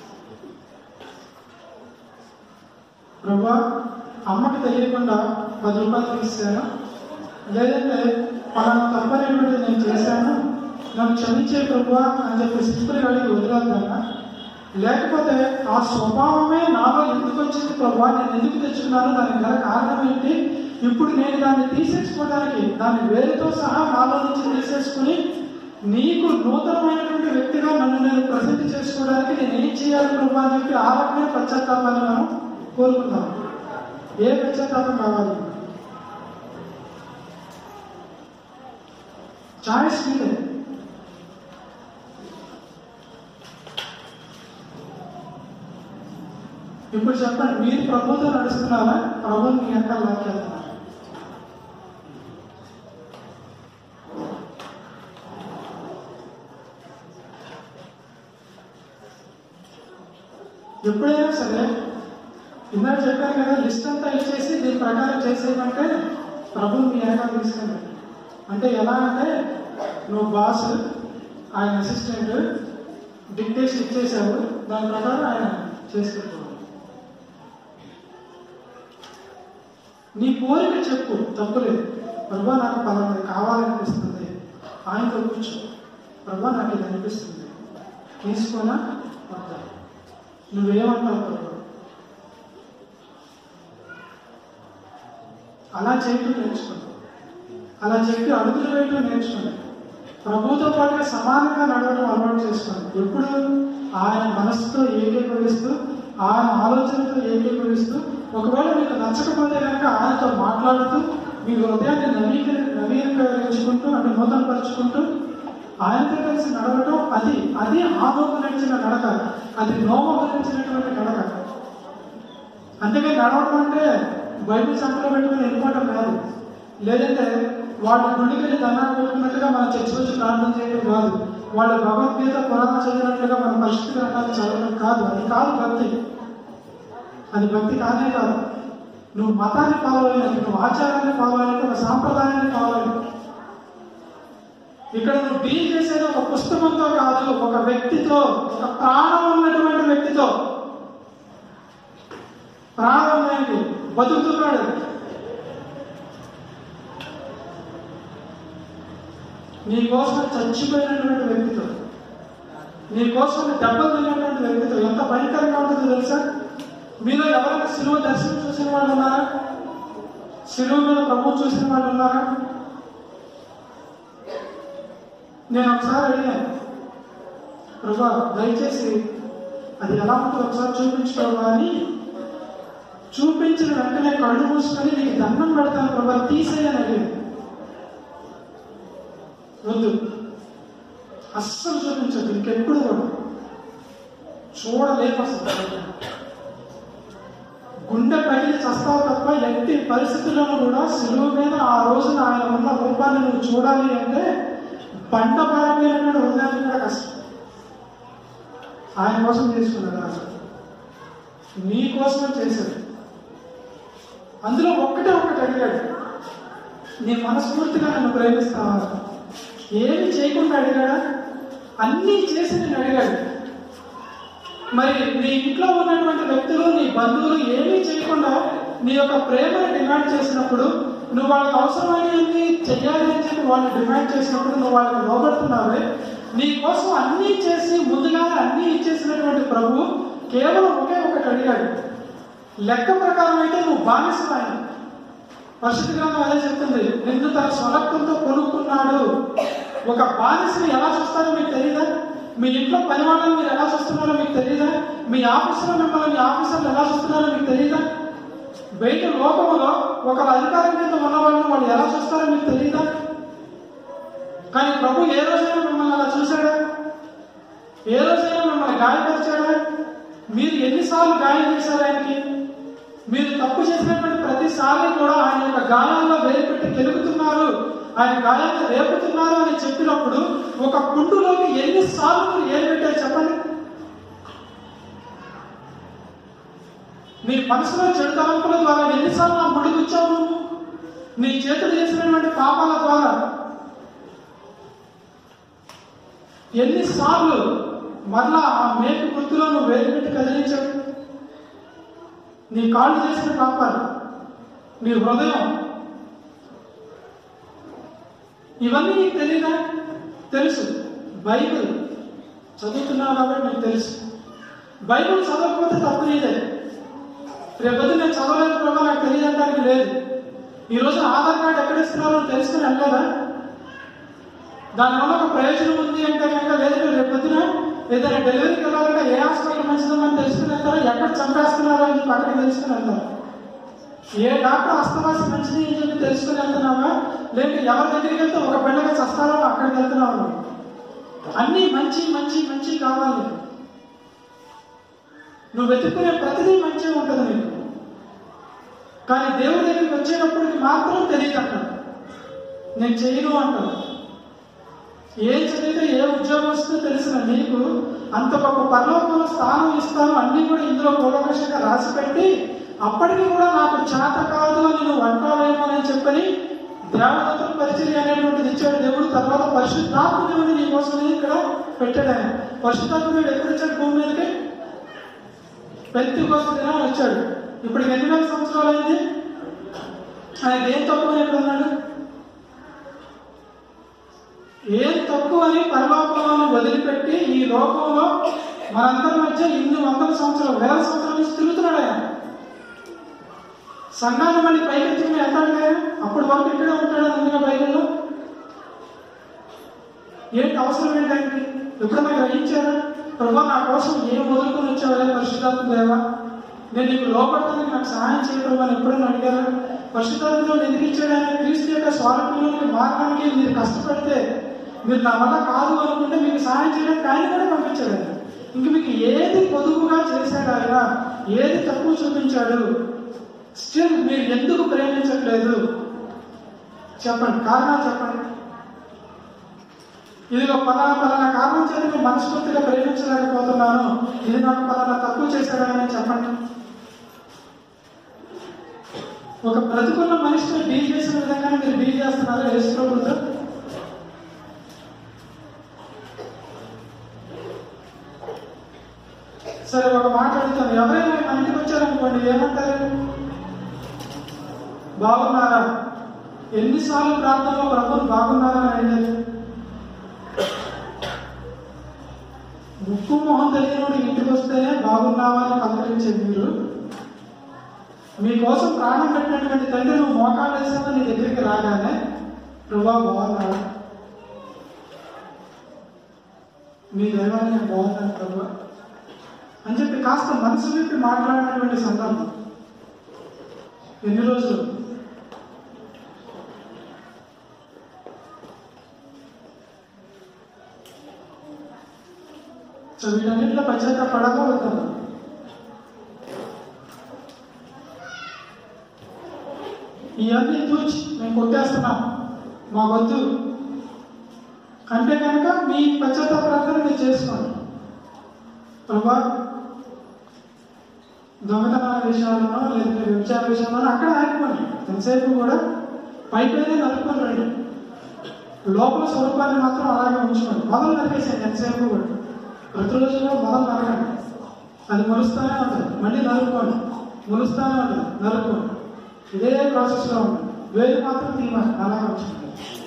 ప్రభా అమ్మకి తెలియకుండా పది రూపాయలు తీసాను లేదంటే పలానా తప్పనేటువంటిది నేను చేశాను నన్ను క్షమించే ప్రభా అని చెప్పి సింపుల్ అడిగి వదిలేద్దామా లేకపోతే ఆ స్వభావమే నాలో ఎందుకు వచ్చింది ప్రభా నేను ఎందుకు తెచ్చుకున్నాను దానికి గల కారణం ఏంటి ఇప్పుడు నేను దాన్ని తీసేసుకోవడానికి దాన్ని వేరుతో సహా నాలో నుంచి తీసేసుకుని నీకు నూతనమైనటువంటి వ్యక్తిగా నన్ను నేను ప్రసిద్ధి చేసుకోవడానికి నేను ఏం చేయాలి ప్రభా అని చెప్పి ఆ రకమైన పశ్చాత్తాపాన్ని మనం కోరుకుందాం ఏ పశ్చాత్తాపం కావాలి చాయిస్ మీదే ఇప్పుడు చెప్పండి మీరు ప్రభుత్వం నడుస్తున్నారా ప్రభుత్వం మీ వెనకాల లాక్కెళ్తున్నారా ఎప్పుడైనా సరే ఇందాక చెప్పాను కదా లిస్ట్ అంతా ఇచ్చేసి దీని ప్రకారం చేసేయమంటే ప్రభు మీ వెనకాల తీసుకెళ్ళండి అంటే ఎలా అంటే నువ్వు బాస్ ఆయన అసిస్టెంట్ డిక్టేషన్ ఇచ్చేసావు దాని ప్రకారం ఆయన చేసుకుంటున్నావు నీ కోరిక చెప్పు తప్పులేదు ప్రభా నాకు పలానా కావాలనిపిస్తుంది ఆయనతో కూర్చో ప్రభా నాకు ఇది అనిపిస్తుంది తీసుకోనా వద్దా నువ్వేమంటావు ప్రభు అలా చేయటం నేర్చుకోండి అలా చెప్పి అడుగులు వేయటం నేర్చుకోండి ప్రభుతో పాటుగా సమానంగా నడవడం అలవాటు చేసుకోండి ఎప్పుడు ఆయన మనసుతో ఏకీభవిస్తూ ఆయన ఆలోచనతో ఏకీభవిస్తూ ఒకవేళ మీకు నచ్చకపోతే కనుక ఆయనతో మాట్లాడుతూ మీ హృదయాన్ని నవీకరి నవీకరించుకుంటూ అంటే నూతనపరుచుకుంటూ ఆయనతో కలిసి నడవడం అది అది ఆనోకు నడిచిన నడక అది నోమకు నడిచినటువంటి నడక అంతేగాని నడవడం అంటే బైబిల్ సంఖ్యలో పెట్టుకుని వెళ్ళిపోవడం కాదు లేదంటే వాళ్ళ గుడికి వెళ్ళి దండాలు పెట్టుకున్నట్టుగా మనం చర్చ వచ్చి ప్రార్థన చేయడం కాదు వాళ్ళ భగవద్గీత పురాణం చదివినట్లుగా మన పరిస్థితి గ్రంథాలు చదవడం కాదు అది కాదు భక్తి అది భక్తి కానే కాదు నువ్వు మతాన్ని ఫాలో అయినట్టు నువ్వు ఆచారాన్ని ఫాలో అయినట్టు ఒక సాంప్రదాయాన్ని ఫాలో అయినట్టు ఇక్కడ నువ్వు డీల్ చేసేది ఒక పుస్తకంతో కాదు ఒక వ్యక్తితో ఒక ప్రాణం ఉన్నటువంటి వ్యక్తితో ప్రాణం ఏంటి బతుకుతున్నాడు నీ కోసం చచ్చిపోయినటువంటి వ్యక్తితో నీ కోసం దెబ్బలు తిన్నటువంటి వ్యక్తితో ఎంత భయంకరంగా ఉంటుందో తెలుసా మీలో ఎవరైనా సిలువ దర్శనం చూసిన వాళ్ళు ఉన్నారా సిలువ మీద ప్రభు చూసిన వాళ్ళు ఉన్నారా నేను ఒకసారి అడిగాను ప్రభా దయచేసి అది ఎలా ఉంటుందో ఒకసారి చూపించుకోవా అని చూపించిన వెంటనే కళ్ళు మూసుకొని నీకు దండం పెడతాను ప్రభా తీసేయని అడిగాను వద్దు అస్సలు చూపించద్దు ఇంకెప్పుడు కూడా చూడలేము అసలు గుండె పగిలి చస్తావు తప్ప ఎట్టి పరిస్థితుల్లోనూ కూడా సిలువ మీద ఆ రోజున ఆయన ఉన్న రూపాన్ని నువ్వు చూడాలి అంటే పంట పారిపోయినటువంటి హృదయాన్ని కూడా కష్టం ఆయన కోసం చేసుకున్నాడు రాజు నీ కోసమే చేశాడు అందులో ఒక్కటే ఒకటి అడిగాడు నీ మనస్ఫూర్తిగా నన్ను ప్రేమిస్తావా ఏమి చేయకుండా అడిగాడా అన్నీ చేసి నేను అడిగాడు మరి నీ ఇంట్లో ఉన్నటువంటి వ్యక్తులు నీ బంధువులు ఏమీ చేయకుండా నీ యొక్క ప్రేమను డిమాండ్ చేసినప్పుడు నువ్వు వాళ్ళకి అవసరమైనవి చెయ్యాలి అని చెప్పి వాళ్ళు డిమాండ్ చేసినప్పుడు నువ్వు వాళ్ళకి లోబడుతున్నావే నీ కోసం అన్నీ చేసి ముందుగానే అన్నీ ఇచ్చేసినటువంటి ప్రభు కేవలం ఒకే ఒకటి అడిగాడు లెక్క ప్రకారం అయితే నువ్వు బానిస ఆయన పరిశుద్ధ గ్రంథం అదే చెప్తుంది నిన్ను తన స్వరక్తంతో కొనుక్కున్నాడు ఒక బానిసని ఎలా చూస్తారో మీకు తెలియదా మీ ఇంట్లో పని వాళ్ళని మీరు ఎలా చూస్తున్నారో మీకు తెలియదా మీ ఆఫీసులో మిమ్మల్ని మీ ఆఫీసర్లు ఎలా చూస్తున్నారో మీకు తెలియదా బయట లోకంలో ఒకరు అధికారం కింద ఉన్న వాళ్ళని వాళ్ళు ఎలా చూస్తారో మీకు తెలియదా కానీ ప్రభు ఏ రోజైనా మిమ్మల్ని అలా చూశాడా ఏ రోజైనా మిమ్మల్ని గాయపరిచాడా మీరు ఎన్నిసార్లు గాయం చేశారు ఆయనకి మీరు తప్పు చేసినటువంటి ప్రతిసారి కూడా ఆయన యొక్క గాయాల్లో వేలు పెట్టి గెలుపుతున్నారు ఆయన గాయాన్ని రేపుతున్నారు అని చెప్పినప్పుడు ఒక కుండులోకి ఎన్నిసార్లు మీరు ఏలు పెట్టారు చెప్పండి నీ మనసులో చెడు తలంపుల ద్వారా ఎన్నిసార్లు నా ముడి గుచ్చావు నువ్వు నీ చేతులు చేసినటువంటి పాపాల ద్వారా ఎన్నిసార్లు మరలా ఆ మేకు గుర్తులో నువ్వు వేలు పెట్టి కదిలించావు నీ కాళ్ళు చేసిన పాపాలు నీ హృదయం ఇవన్నీ నీకు తెలియదా తెలుసు బైబిల్ చదువుతున్నావు కాబట్టి నీకు తెలుసు బైబిల్ చదవకపోతే తప్పు నీదే రేపొద్దు నేను చదవలేదు ప్రభావ నాకు తెలియజేయడానికి లేదు ఈ రోజు ఆధార్ కార్డు ఎక్కడ ఇస్తున్నారో తెలుసుకుని వెళ్ళలేదా దానివల్ల ఒక ప్రయోజనం ఉంది అంటే కనుక లేదు మీరు రేపు పొద్దున ఏదైనా డెలివరీకి వెళ్ళాలంటే ఏ హాస్పిటల్ మంచిదని తెలుసుకుని వెళ్తారో ఎక్కడ చంపేస్తున్నారో అని చెప్పి అక్కడికి తెలుసుకుని వెళ్తారు ఏ డాక్టర్ అస్తవాసి మంచిది అని చెప్పి తెలుసుకుని వెళ్తున్నావా లేక ఎవరి దగ్గరికి వెళ్తే ఒక బిడ్డగా చస్తారో అక్కడికి వెళ్తున్నావు అన్నీ మంచి మంచి మంచి కావాలి నువ్వు వెతుక్కునే ప్రతిదీ మంచిగా ఉంటుంది నీకు కానీ దేవుడి దగ్గరికి వచ్చేటప్పటికి మాత్రం తెలియదు అంటాడు నేను చేయను అంటాడు ఏం చదివితే ఏ ఉద్యోగం వస్తుందో తెలిసిన నీకు అంత గొప్ప పరలోకంలో స్థానం ఇస్తాను అన్ని కూడా ఇందులో పూలకషంగా రాసి పెట్టి అప్పటికి కూడా నాకు చేత కాదు అని నువ్వు అంటావేమో అని చెప్పని దేవదత్తుల పరిచర్య అనేటువంటిది ఇచ్చాడు దేవుడు తర్వాత పరిశుద్ధాత్మ దేవుడు నీ కోసం ఇక్కడ పెట్టాడు ఆయన పరిశుద్ధాత్మ దేవుడు ఎప్పుడు వచ్చాడు భూమి మీదకి పెత్తి కోసం దినం వచ్చాడు ఇప్పుడు ఎన్ని వేల సంవత్సరాలు అయింది ఆయన ఏం తక్కువ ఎక్కడ ఉన్నాడు ఏం తక్కువ అని పరలోకంలో వదిలిపెట్టి ఈ లోకంలో మనందరి మధ్య ఇన్ని వందల సంవత్సరాలు వేల సంవత్సరాల నుంచి తిరుగుతున్నాడు ఆయన సంఘాన్ని మళ్ళీ పైకెత్తుకుని వెళ్తాడు కదా అప్పుడు వరకు ఇక్కడే ఉంటాడు అందుగా బైబిల్లో ఏంటి అవసరం ఏంటి ఆయనకి ఎప్పుడన్నా గ్రహించారా ప్రభా నా కోసం ఏం వదులుకొని వచ్చావా పరిశుద్ధాత్మ దేవా నేను నీకు లోపడతానికి నాకు సహాయం చేయడం అని ఎప్పుడైనా అడిగారా పరిశుద్ధాత్మలో ఎందుకు ఇచ్చాడు ఆయన క్రీస్తు యొక్క స్వాతంత్రంలోకి మార్గానికి మీరు కష్టపడితే మీరు నా వల్ల కాదు అనుకుంటే మీకు సహాయం చేయడానికి ఆయన కూడా పంపించాడు ఆయన ఇంక మీకు ఏది పొదుపుగా చేశాడు ఆయన ఏది తక్కువ చూపించాడు స్టిల్ మీరు ఎందుకు ప్రేమించట్లేదు చెప్పండి కారణాలు చెప్పండి ఇదిగో పలానా పలానా కారణం చేత నేను మనస్ఫూర్తిగా ప్రేమించలేకపోతున్నాను ఇది నాకు పలానా తక్కువ చేశాడని చెప్పండి ఒక బ్రతుకున్న మనిషిని డీల్ చేసిన విధంగానే మీరు డీల్ చేస్తున్నారు యేసు ప్రభుతో సరే ఒక మాట అడుగుతాను ఎవరైనా మన ఇంటికి వచ్చారనుకోండి ఏమంటారు బాగున్నారా ఎన్నిసార్లు ప్రార్థనలో ప్రభుత్వం బాగున్నారా అని అడిగారు ముక్కు మొహం తెలియనోడు ఇంటికి వస్తేనే బాగున్నావా అని పలకరించే మీరు మీకోసం ప్రాణం పెట్టినటువంటి తండ్రి నువ్వు మోకాలు వేసావు నీ దగ్గరికి రాగానే ప్రభా బాగున్నాడు మీ దైవాన్ని నేను బాగున్నాను ప్రభా అని చెప్పి కాస్త మనసు విప్పి మాట్లాడినటువంటి సందర్భం ఎన్ని రోజులు సో వీటన్నింటిలో పశ్చాత్తపడక వద్దాము ఇవన్నీ తూచి మేము కొట్టేస్తున్నాం మా వద్దు అంటే కనుక మీ పశ్చాత్తాప ప్రార్థన మీరు చేసుకోండి ప్రభా దొంగతనాల విషయాలను లేదంటే వ్యభిచార విషయాలను అక్కడ ఆగిపోండి ఎంతసేపు కూడా పైపైనే నలుపుకొని రండి లోపల స్వరూపాన్ని మాత్రం అలాగే ఉంచుకోండి మొదలు నరికేసాను ఎంతసేపు కూడా ప్రతిరోజు కూడా మొదలు నరకండి అది మొలుస్తానే ఉంటుంది మళ్ళీ నరుక్కోండి మొలుస్తానే ఉంటుంది నరుక్కోండి ఇదే ప్రాసెస్లో ఉంటుంది వేలు మాత్రం తీయాలి అలాగే ఉంచుకోండి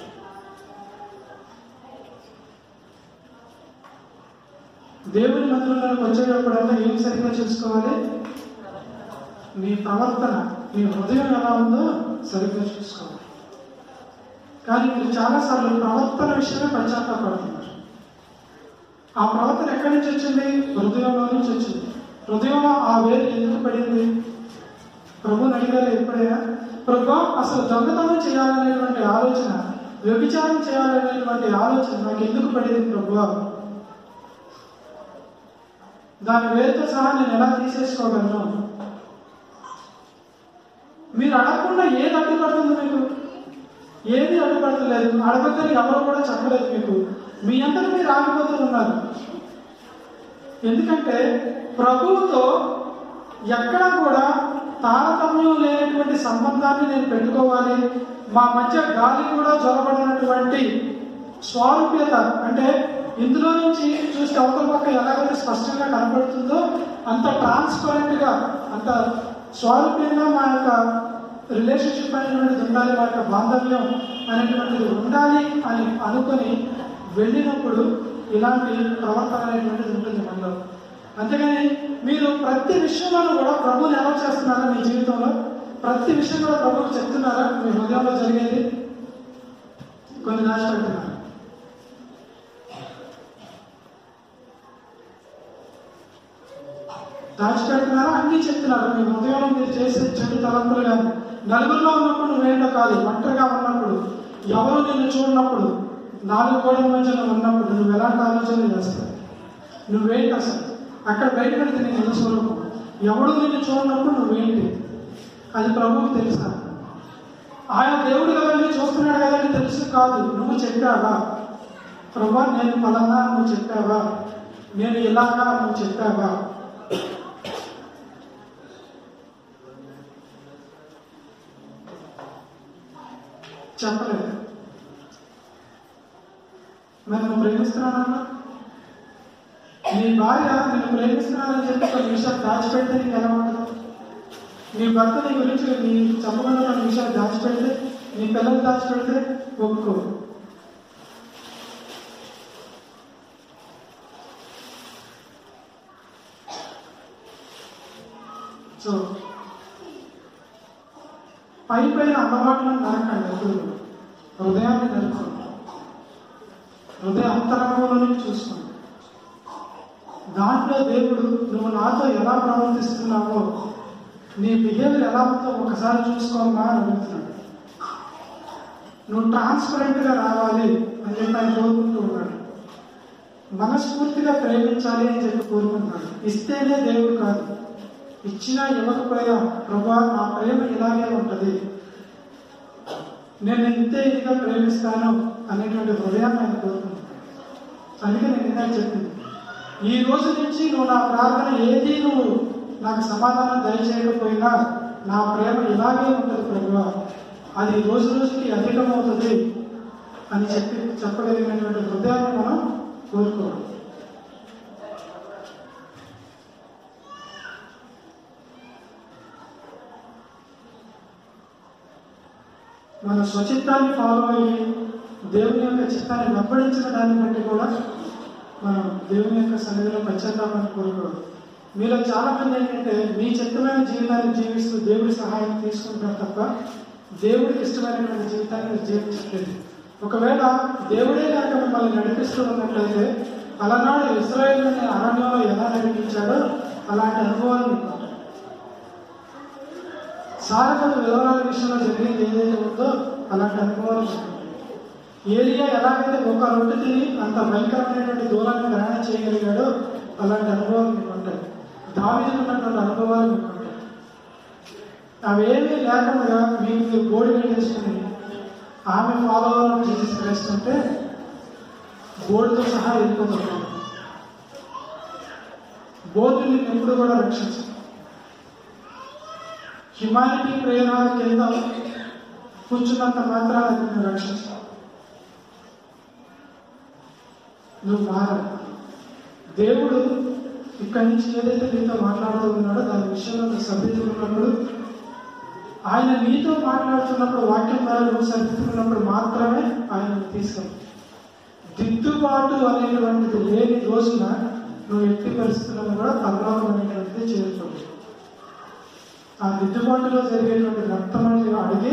దేవుని మందిరంలోకి వచ్చేటప్పుడల్లా ఏం సరిగ్గా చూసుకోవాలి మీ ప్రవర్తన మీ హృదయం ఎలా ఉందో సరిగ్గా చూసుకోవాలి కానీ మీరు చాలాసార్లు ప్రవర్తన విషయమే పశ్చాత్తాపడుతున్నారు ఆ ప్రవర్తన ఎక్కడి నుంచి వచ్చింది హృదయంలో నుంచి వచ్చింది హృదయంలో ఆ వేరు ఎందుకు పడింది ప్రభుని అడిగారు ఎప్పుడైనా ప్రభు అసలు దొంగతనం చేయాలనేటువంటి ఆలోచన వ్యభిచారం చేయాలనేటువంటి ఆలోచన నాకు ఎందుకు పడింది ప్రభు దాని వేరుతో సహా నేను ఎలా తీసేసుకోగలను మీరు అడగకుండా ఏది అడ్డుపడుతుంది మీకు ఏది అడ్డుపడతలేదు అడగద్దని ఎవరు కూడా చెప్పలేదు మీకు మీ అంతటా మీరు ఆగిపోతూ ఉన్నారు ఎందుకంటే ప్రభువుతో ఎక్కడా కూడా తారతమ్యం లేనటువంటి సంబంధాన్ని నేను పెట్టుకోవాలి మా మధ్య గాలి కూడా జొరబడినటువంటి స్వారూప్యత అంటే ఇందులో నుంచి చూస్తే అవతల పక్క ఎలాగైతే స్పష్టంగా కనపడుతుందో అంత ట్రాన్స్పరెంట్ గా అంత స్వారూప్యంగా మా యొక్క రిలేషన్షిప్ అనేటువంటిది ఉండాలి మా యొక్క బాంధవ్యం అనేటువంటిది ఉండాలి అని అనుకొని వెళ్ళినప్పుడు ఇలాంటి ప్రవర్తన అనేటువంటిది ఉంటుంది మనలో అంతేగాని మీరు ప్రతి విషయంలోనూ కూడా ప్రభువుని ఎలా చేస్తున్నారా మీ జీవితంలో ప్రతి విషయం కూడా ప్రభువుకి చెప్తున్నారా మీ హృదయంలో జరిగేది కొన్ని దాచిపెడుతున్నారు దాచిపెడుతున్నారా అన్ని చెప్తున్నారు మీ హృదయంలో మీరు చేసే చెడు తలంపులు కానీ నలుగురిలో ఉన్నప్పుడు నువ్వేంటో కాదు ఒంటరిగా ఉన్నప్పుడు ఎవరు నిన్ను చూడనప్పుడు నాలుగు గోడల మధ్యలో ఉన్నప్పుడు నువ్వు ఎలాంటి ఆలోచనలు చేస్తావు నువ్వేంటి అసలు అక్కడ బయట పెడితే నేను నిజ స్వరూపం ఎవడు నిన్ను చూడనప్పుడు నువ్వేంటి అది ప్రభువుకి తెలుసా ఆయన దేవుడు కదండి చూస్తున్నాడు కదండి తెలుసు కాదు నువ్వు చెప్పావా ప్రభా నేను పలానా నువ్వు చెప్పావా నేను ఇలాగా నువ్వు చెప్పావా చెప్పలేదు మరి నువ్వు ప్రేమిస్తున్నానన్నా నీ భార్య నిన్ను ప్రేమిస్తున్నానని చెప్పి కొన్ని విషయాలు దాచిపెడితే నీకు ఎలా ఉండదు నీ భర్త నీ గురించి నీ చెప్పకుండా కొన్ని విషయాలు దాచిపెడితే నీ పిల్లలు దాచిపెడితే ఒప్పుకో సో పై పైన అలవాట్లను నరకండి ఎప్పుడు హృదయాన్ని నరుకోండి హృదయ అంతరంగంలో నుంచి చూసుకోండి దాంట్లో దేవుడు నువ్వు నాతో ఎలా ప్రవర్తిస్తున్నావో నీ బిహేవియర్ ఎలా ఉందో ఒకసారి చూసుకోమా అని అడుగుతున్నాడు నువ్వు ట్రాన్స్పరెంట్ గా రావాలి అని చెప్పి ఆయన కోరుకుంటూ ఉన్నాడు మనస్ఫూర్తిగా ప్రేమించాలి అని చెప్పి కోరుకుంటున్నాడు ఇస్తేనే దేవుడు కాదు ఇచ్చినా ఇవ్వకపోయినా ప్రభా నా ప్రేమ ఇలాగే ఉంటది నేను ఇంతే ఇదిగా ప్రేమిస్తాను అనేటువంటి హృదయాన్ని ఆయన కోరుకుంటున్నాడు అందుకే నేను ఇందాక చెప్పింది ఈ రోజు నుంచి నువ్వు నా ప్రార్థన ఏది నువ్వు నాకు సమాధానం దయచేయకపోయినా నా ప్రేమ ఇలాగే ఉంటుంది ప్రభు అది రోజు రోజుకి అధికమవుతుంది అని చెప్పి చెప్పగలిగినటువంటి హృదయాన్ని మనం కోరుకోవాలి మన స్వచిత్తాన్ని ఫాలో అయ్యి దేవుని యొక్క చిత్తాన్ని వెంబడించిన దాన్ని బట్టి కూడా మనం దేవుని యొక్క సన్నిధిలో పశ్చాత్తాపాన్ని కోరుకోవాలి మీలో చాలా మంది ఏంటంటే మీ చిత్తమైన జీవితాన్ని జీవిస్తూ దేవుడి సహాయం తీసుకుంటారు తప్ప దేవుడికి ఇష్టమైనటువంటి జీవితాన్ని మీరు జీవించట్లేదు ఒకవేళ దేవుడే కనుక మిమ్మల్ని నడిపిస్తూ ఉన్నట్లయితే అలనాడు ఇస్రాయేల్ని అరణ్యంలో ఎలా నడిపించాడో అలాంటి అనుభవాలు మీకు ఉంటాయి సారగత వివరాల విషయంలో జరిగింది ఏదైతే ఉందో అలాంటి అనుభవాలు మీకు ఉంటాయి. ఏలియా ఎలాగైతే ఒక రొట్టె తిని అంత భయంకరమైనటువంటి దూరాన్ని ప్రయాణం చేయగలిగాడో అలాంటి అనుభవాలు మీకు ఉంటాయి దావిదికి ఉన్నటువంటి అనుభవాలు మీకు ఉంటాయి అవేమీ లేకుండా మీకు మీరు బోడి పెట్టేసుకుని ఆమె ఫాలో అవ్వాలని జీసస్ క్రైస్ట్ అంటే బోర్డుతో సహా వెళ్ళిపోతున్నాం బోర్డు నిన్ను ఎప్పుడు కూడా రక్షించదు హ్యుమానిటీ ప్రేరణ కింద కూర్చున్నంత మాత్రాన అది నిన్ను రక్షించదు నువ్వు మారాలి దేవుడు ఇక్కడి నుంచి ఏదైతే నీతో మాట్లాడుతూ ఉన్నాడో దాని విషయంలో నువ్వు సభ్యుతున్నప్పుడు ఆయన నీతో మాట్లాడుతున్నప్పుడు వాక్యం ద్వారా నువ్వు సరిదిద్దుకున్నప్పుడు మాత్రమే ఆయన తీసుకెళ్ళి దిద్దుబాటు అనేటువంటిది లేని రోజున నువ్వు ఎట్టి పరిస్థితులను కూడా పరలోకం అనేటువంటిది చేరుకోవు ఆ దిద్దుబాటులో జరిగేటువంటి రక్తమని అడిగే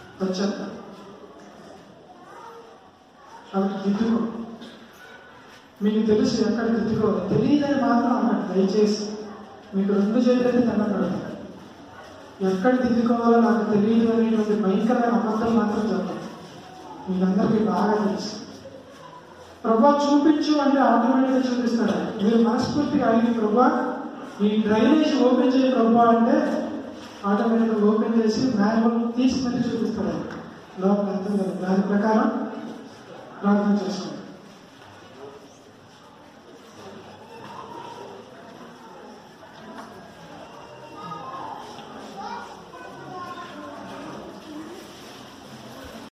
వచ్చేస్తా కాబట్టి దిద్దుకో మీకు తెలుసు ఎక్కడ తిట్టుకోవాలి తెలియదని మాత్రం అన్నాడు దయచేసి మీకు రెండు చేయలేదు అన్నాడు ఎక్కడ దిద్దుకోవాలో నాకు తెలియదు అనేటువంటి భయంకరమైన అబద్ధం మాత్రం చెప్పండి మీకు అందరికీ బాగా తెలుసు ప్రభా చూపించు అంటే ఆటోమేటిక్గా చూపిస్తాడు మీరు మనస్ఫూర్తిగా అడిగి ప్రభా ఈ డ్రైనేజ్ ఓపెన్ చేయ ప్రభా అంటే ఆటోమేటిక్గా ఓపెన్ చేసి మాన్యువల్ తీసి మళ్ళీ చూపిస్తాడు లోపల ఎంత ఉందో. దాని ప్రకారం ప్రార్థన చేసుకోండి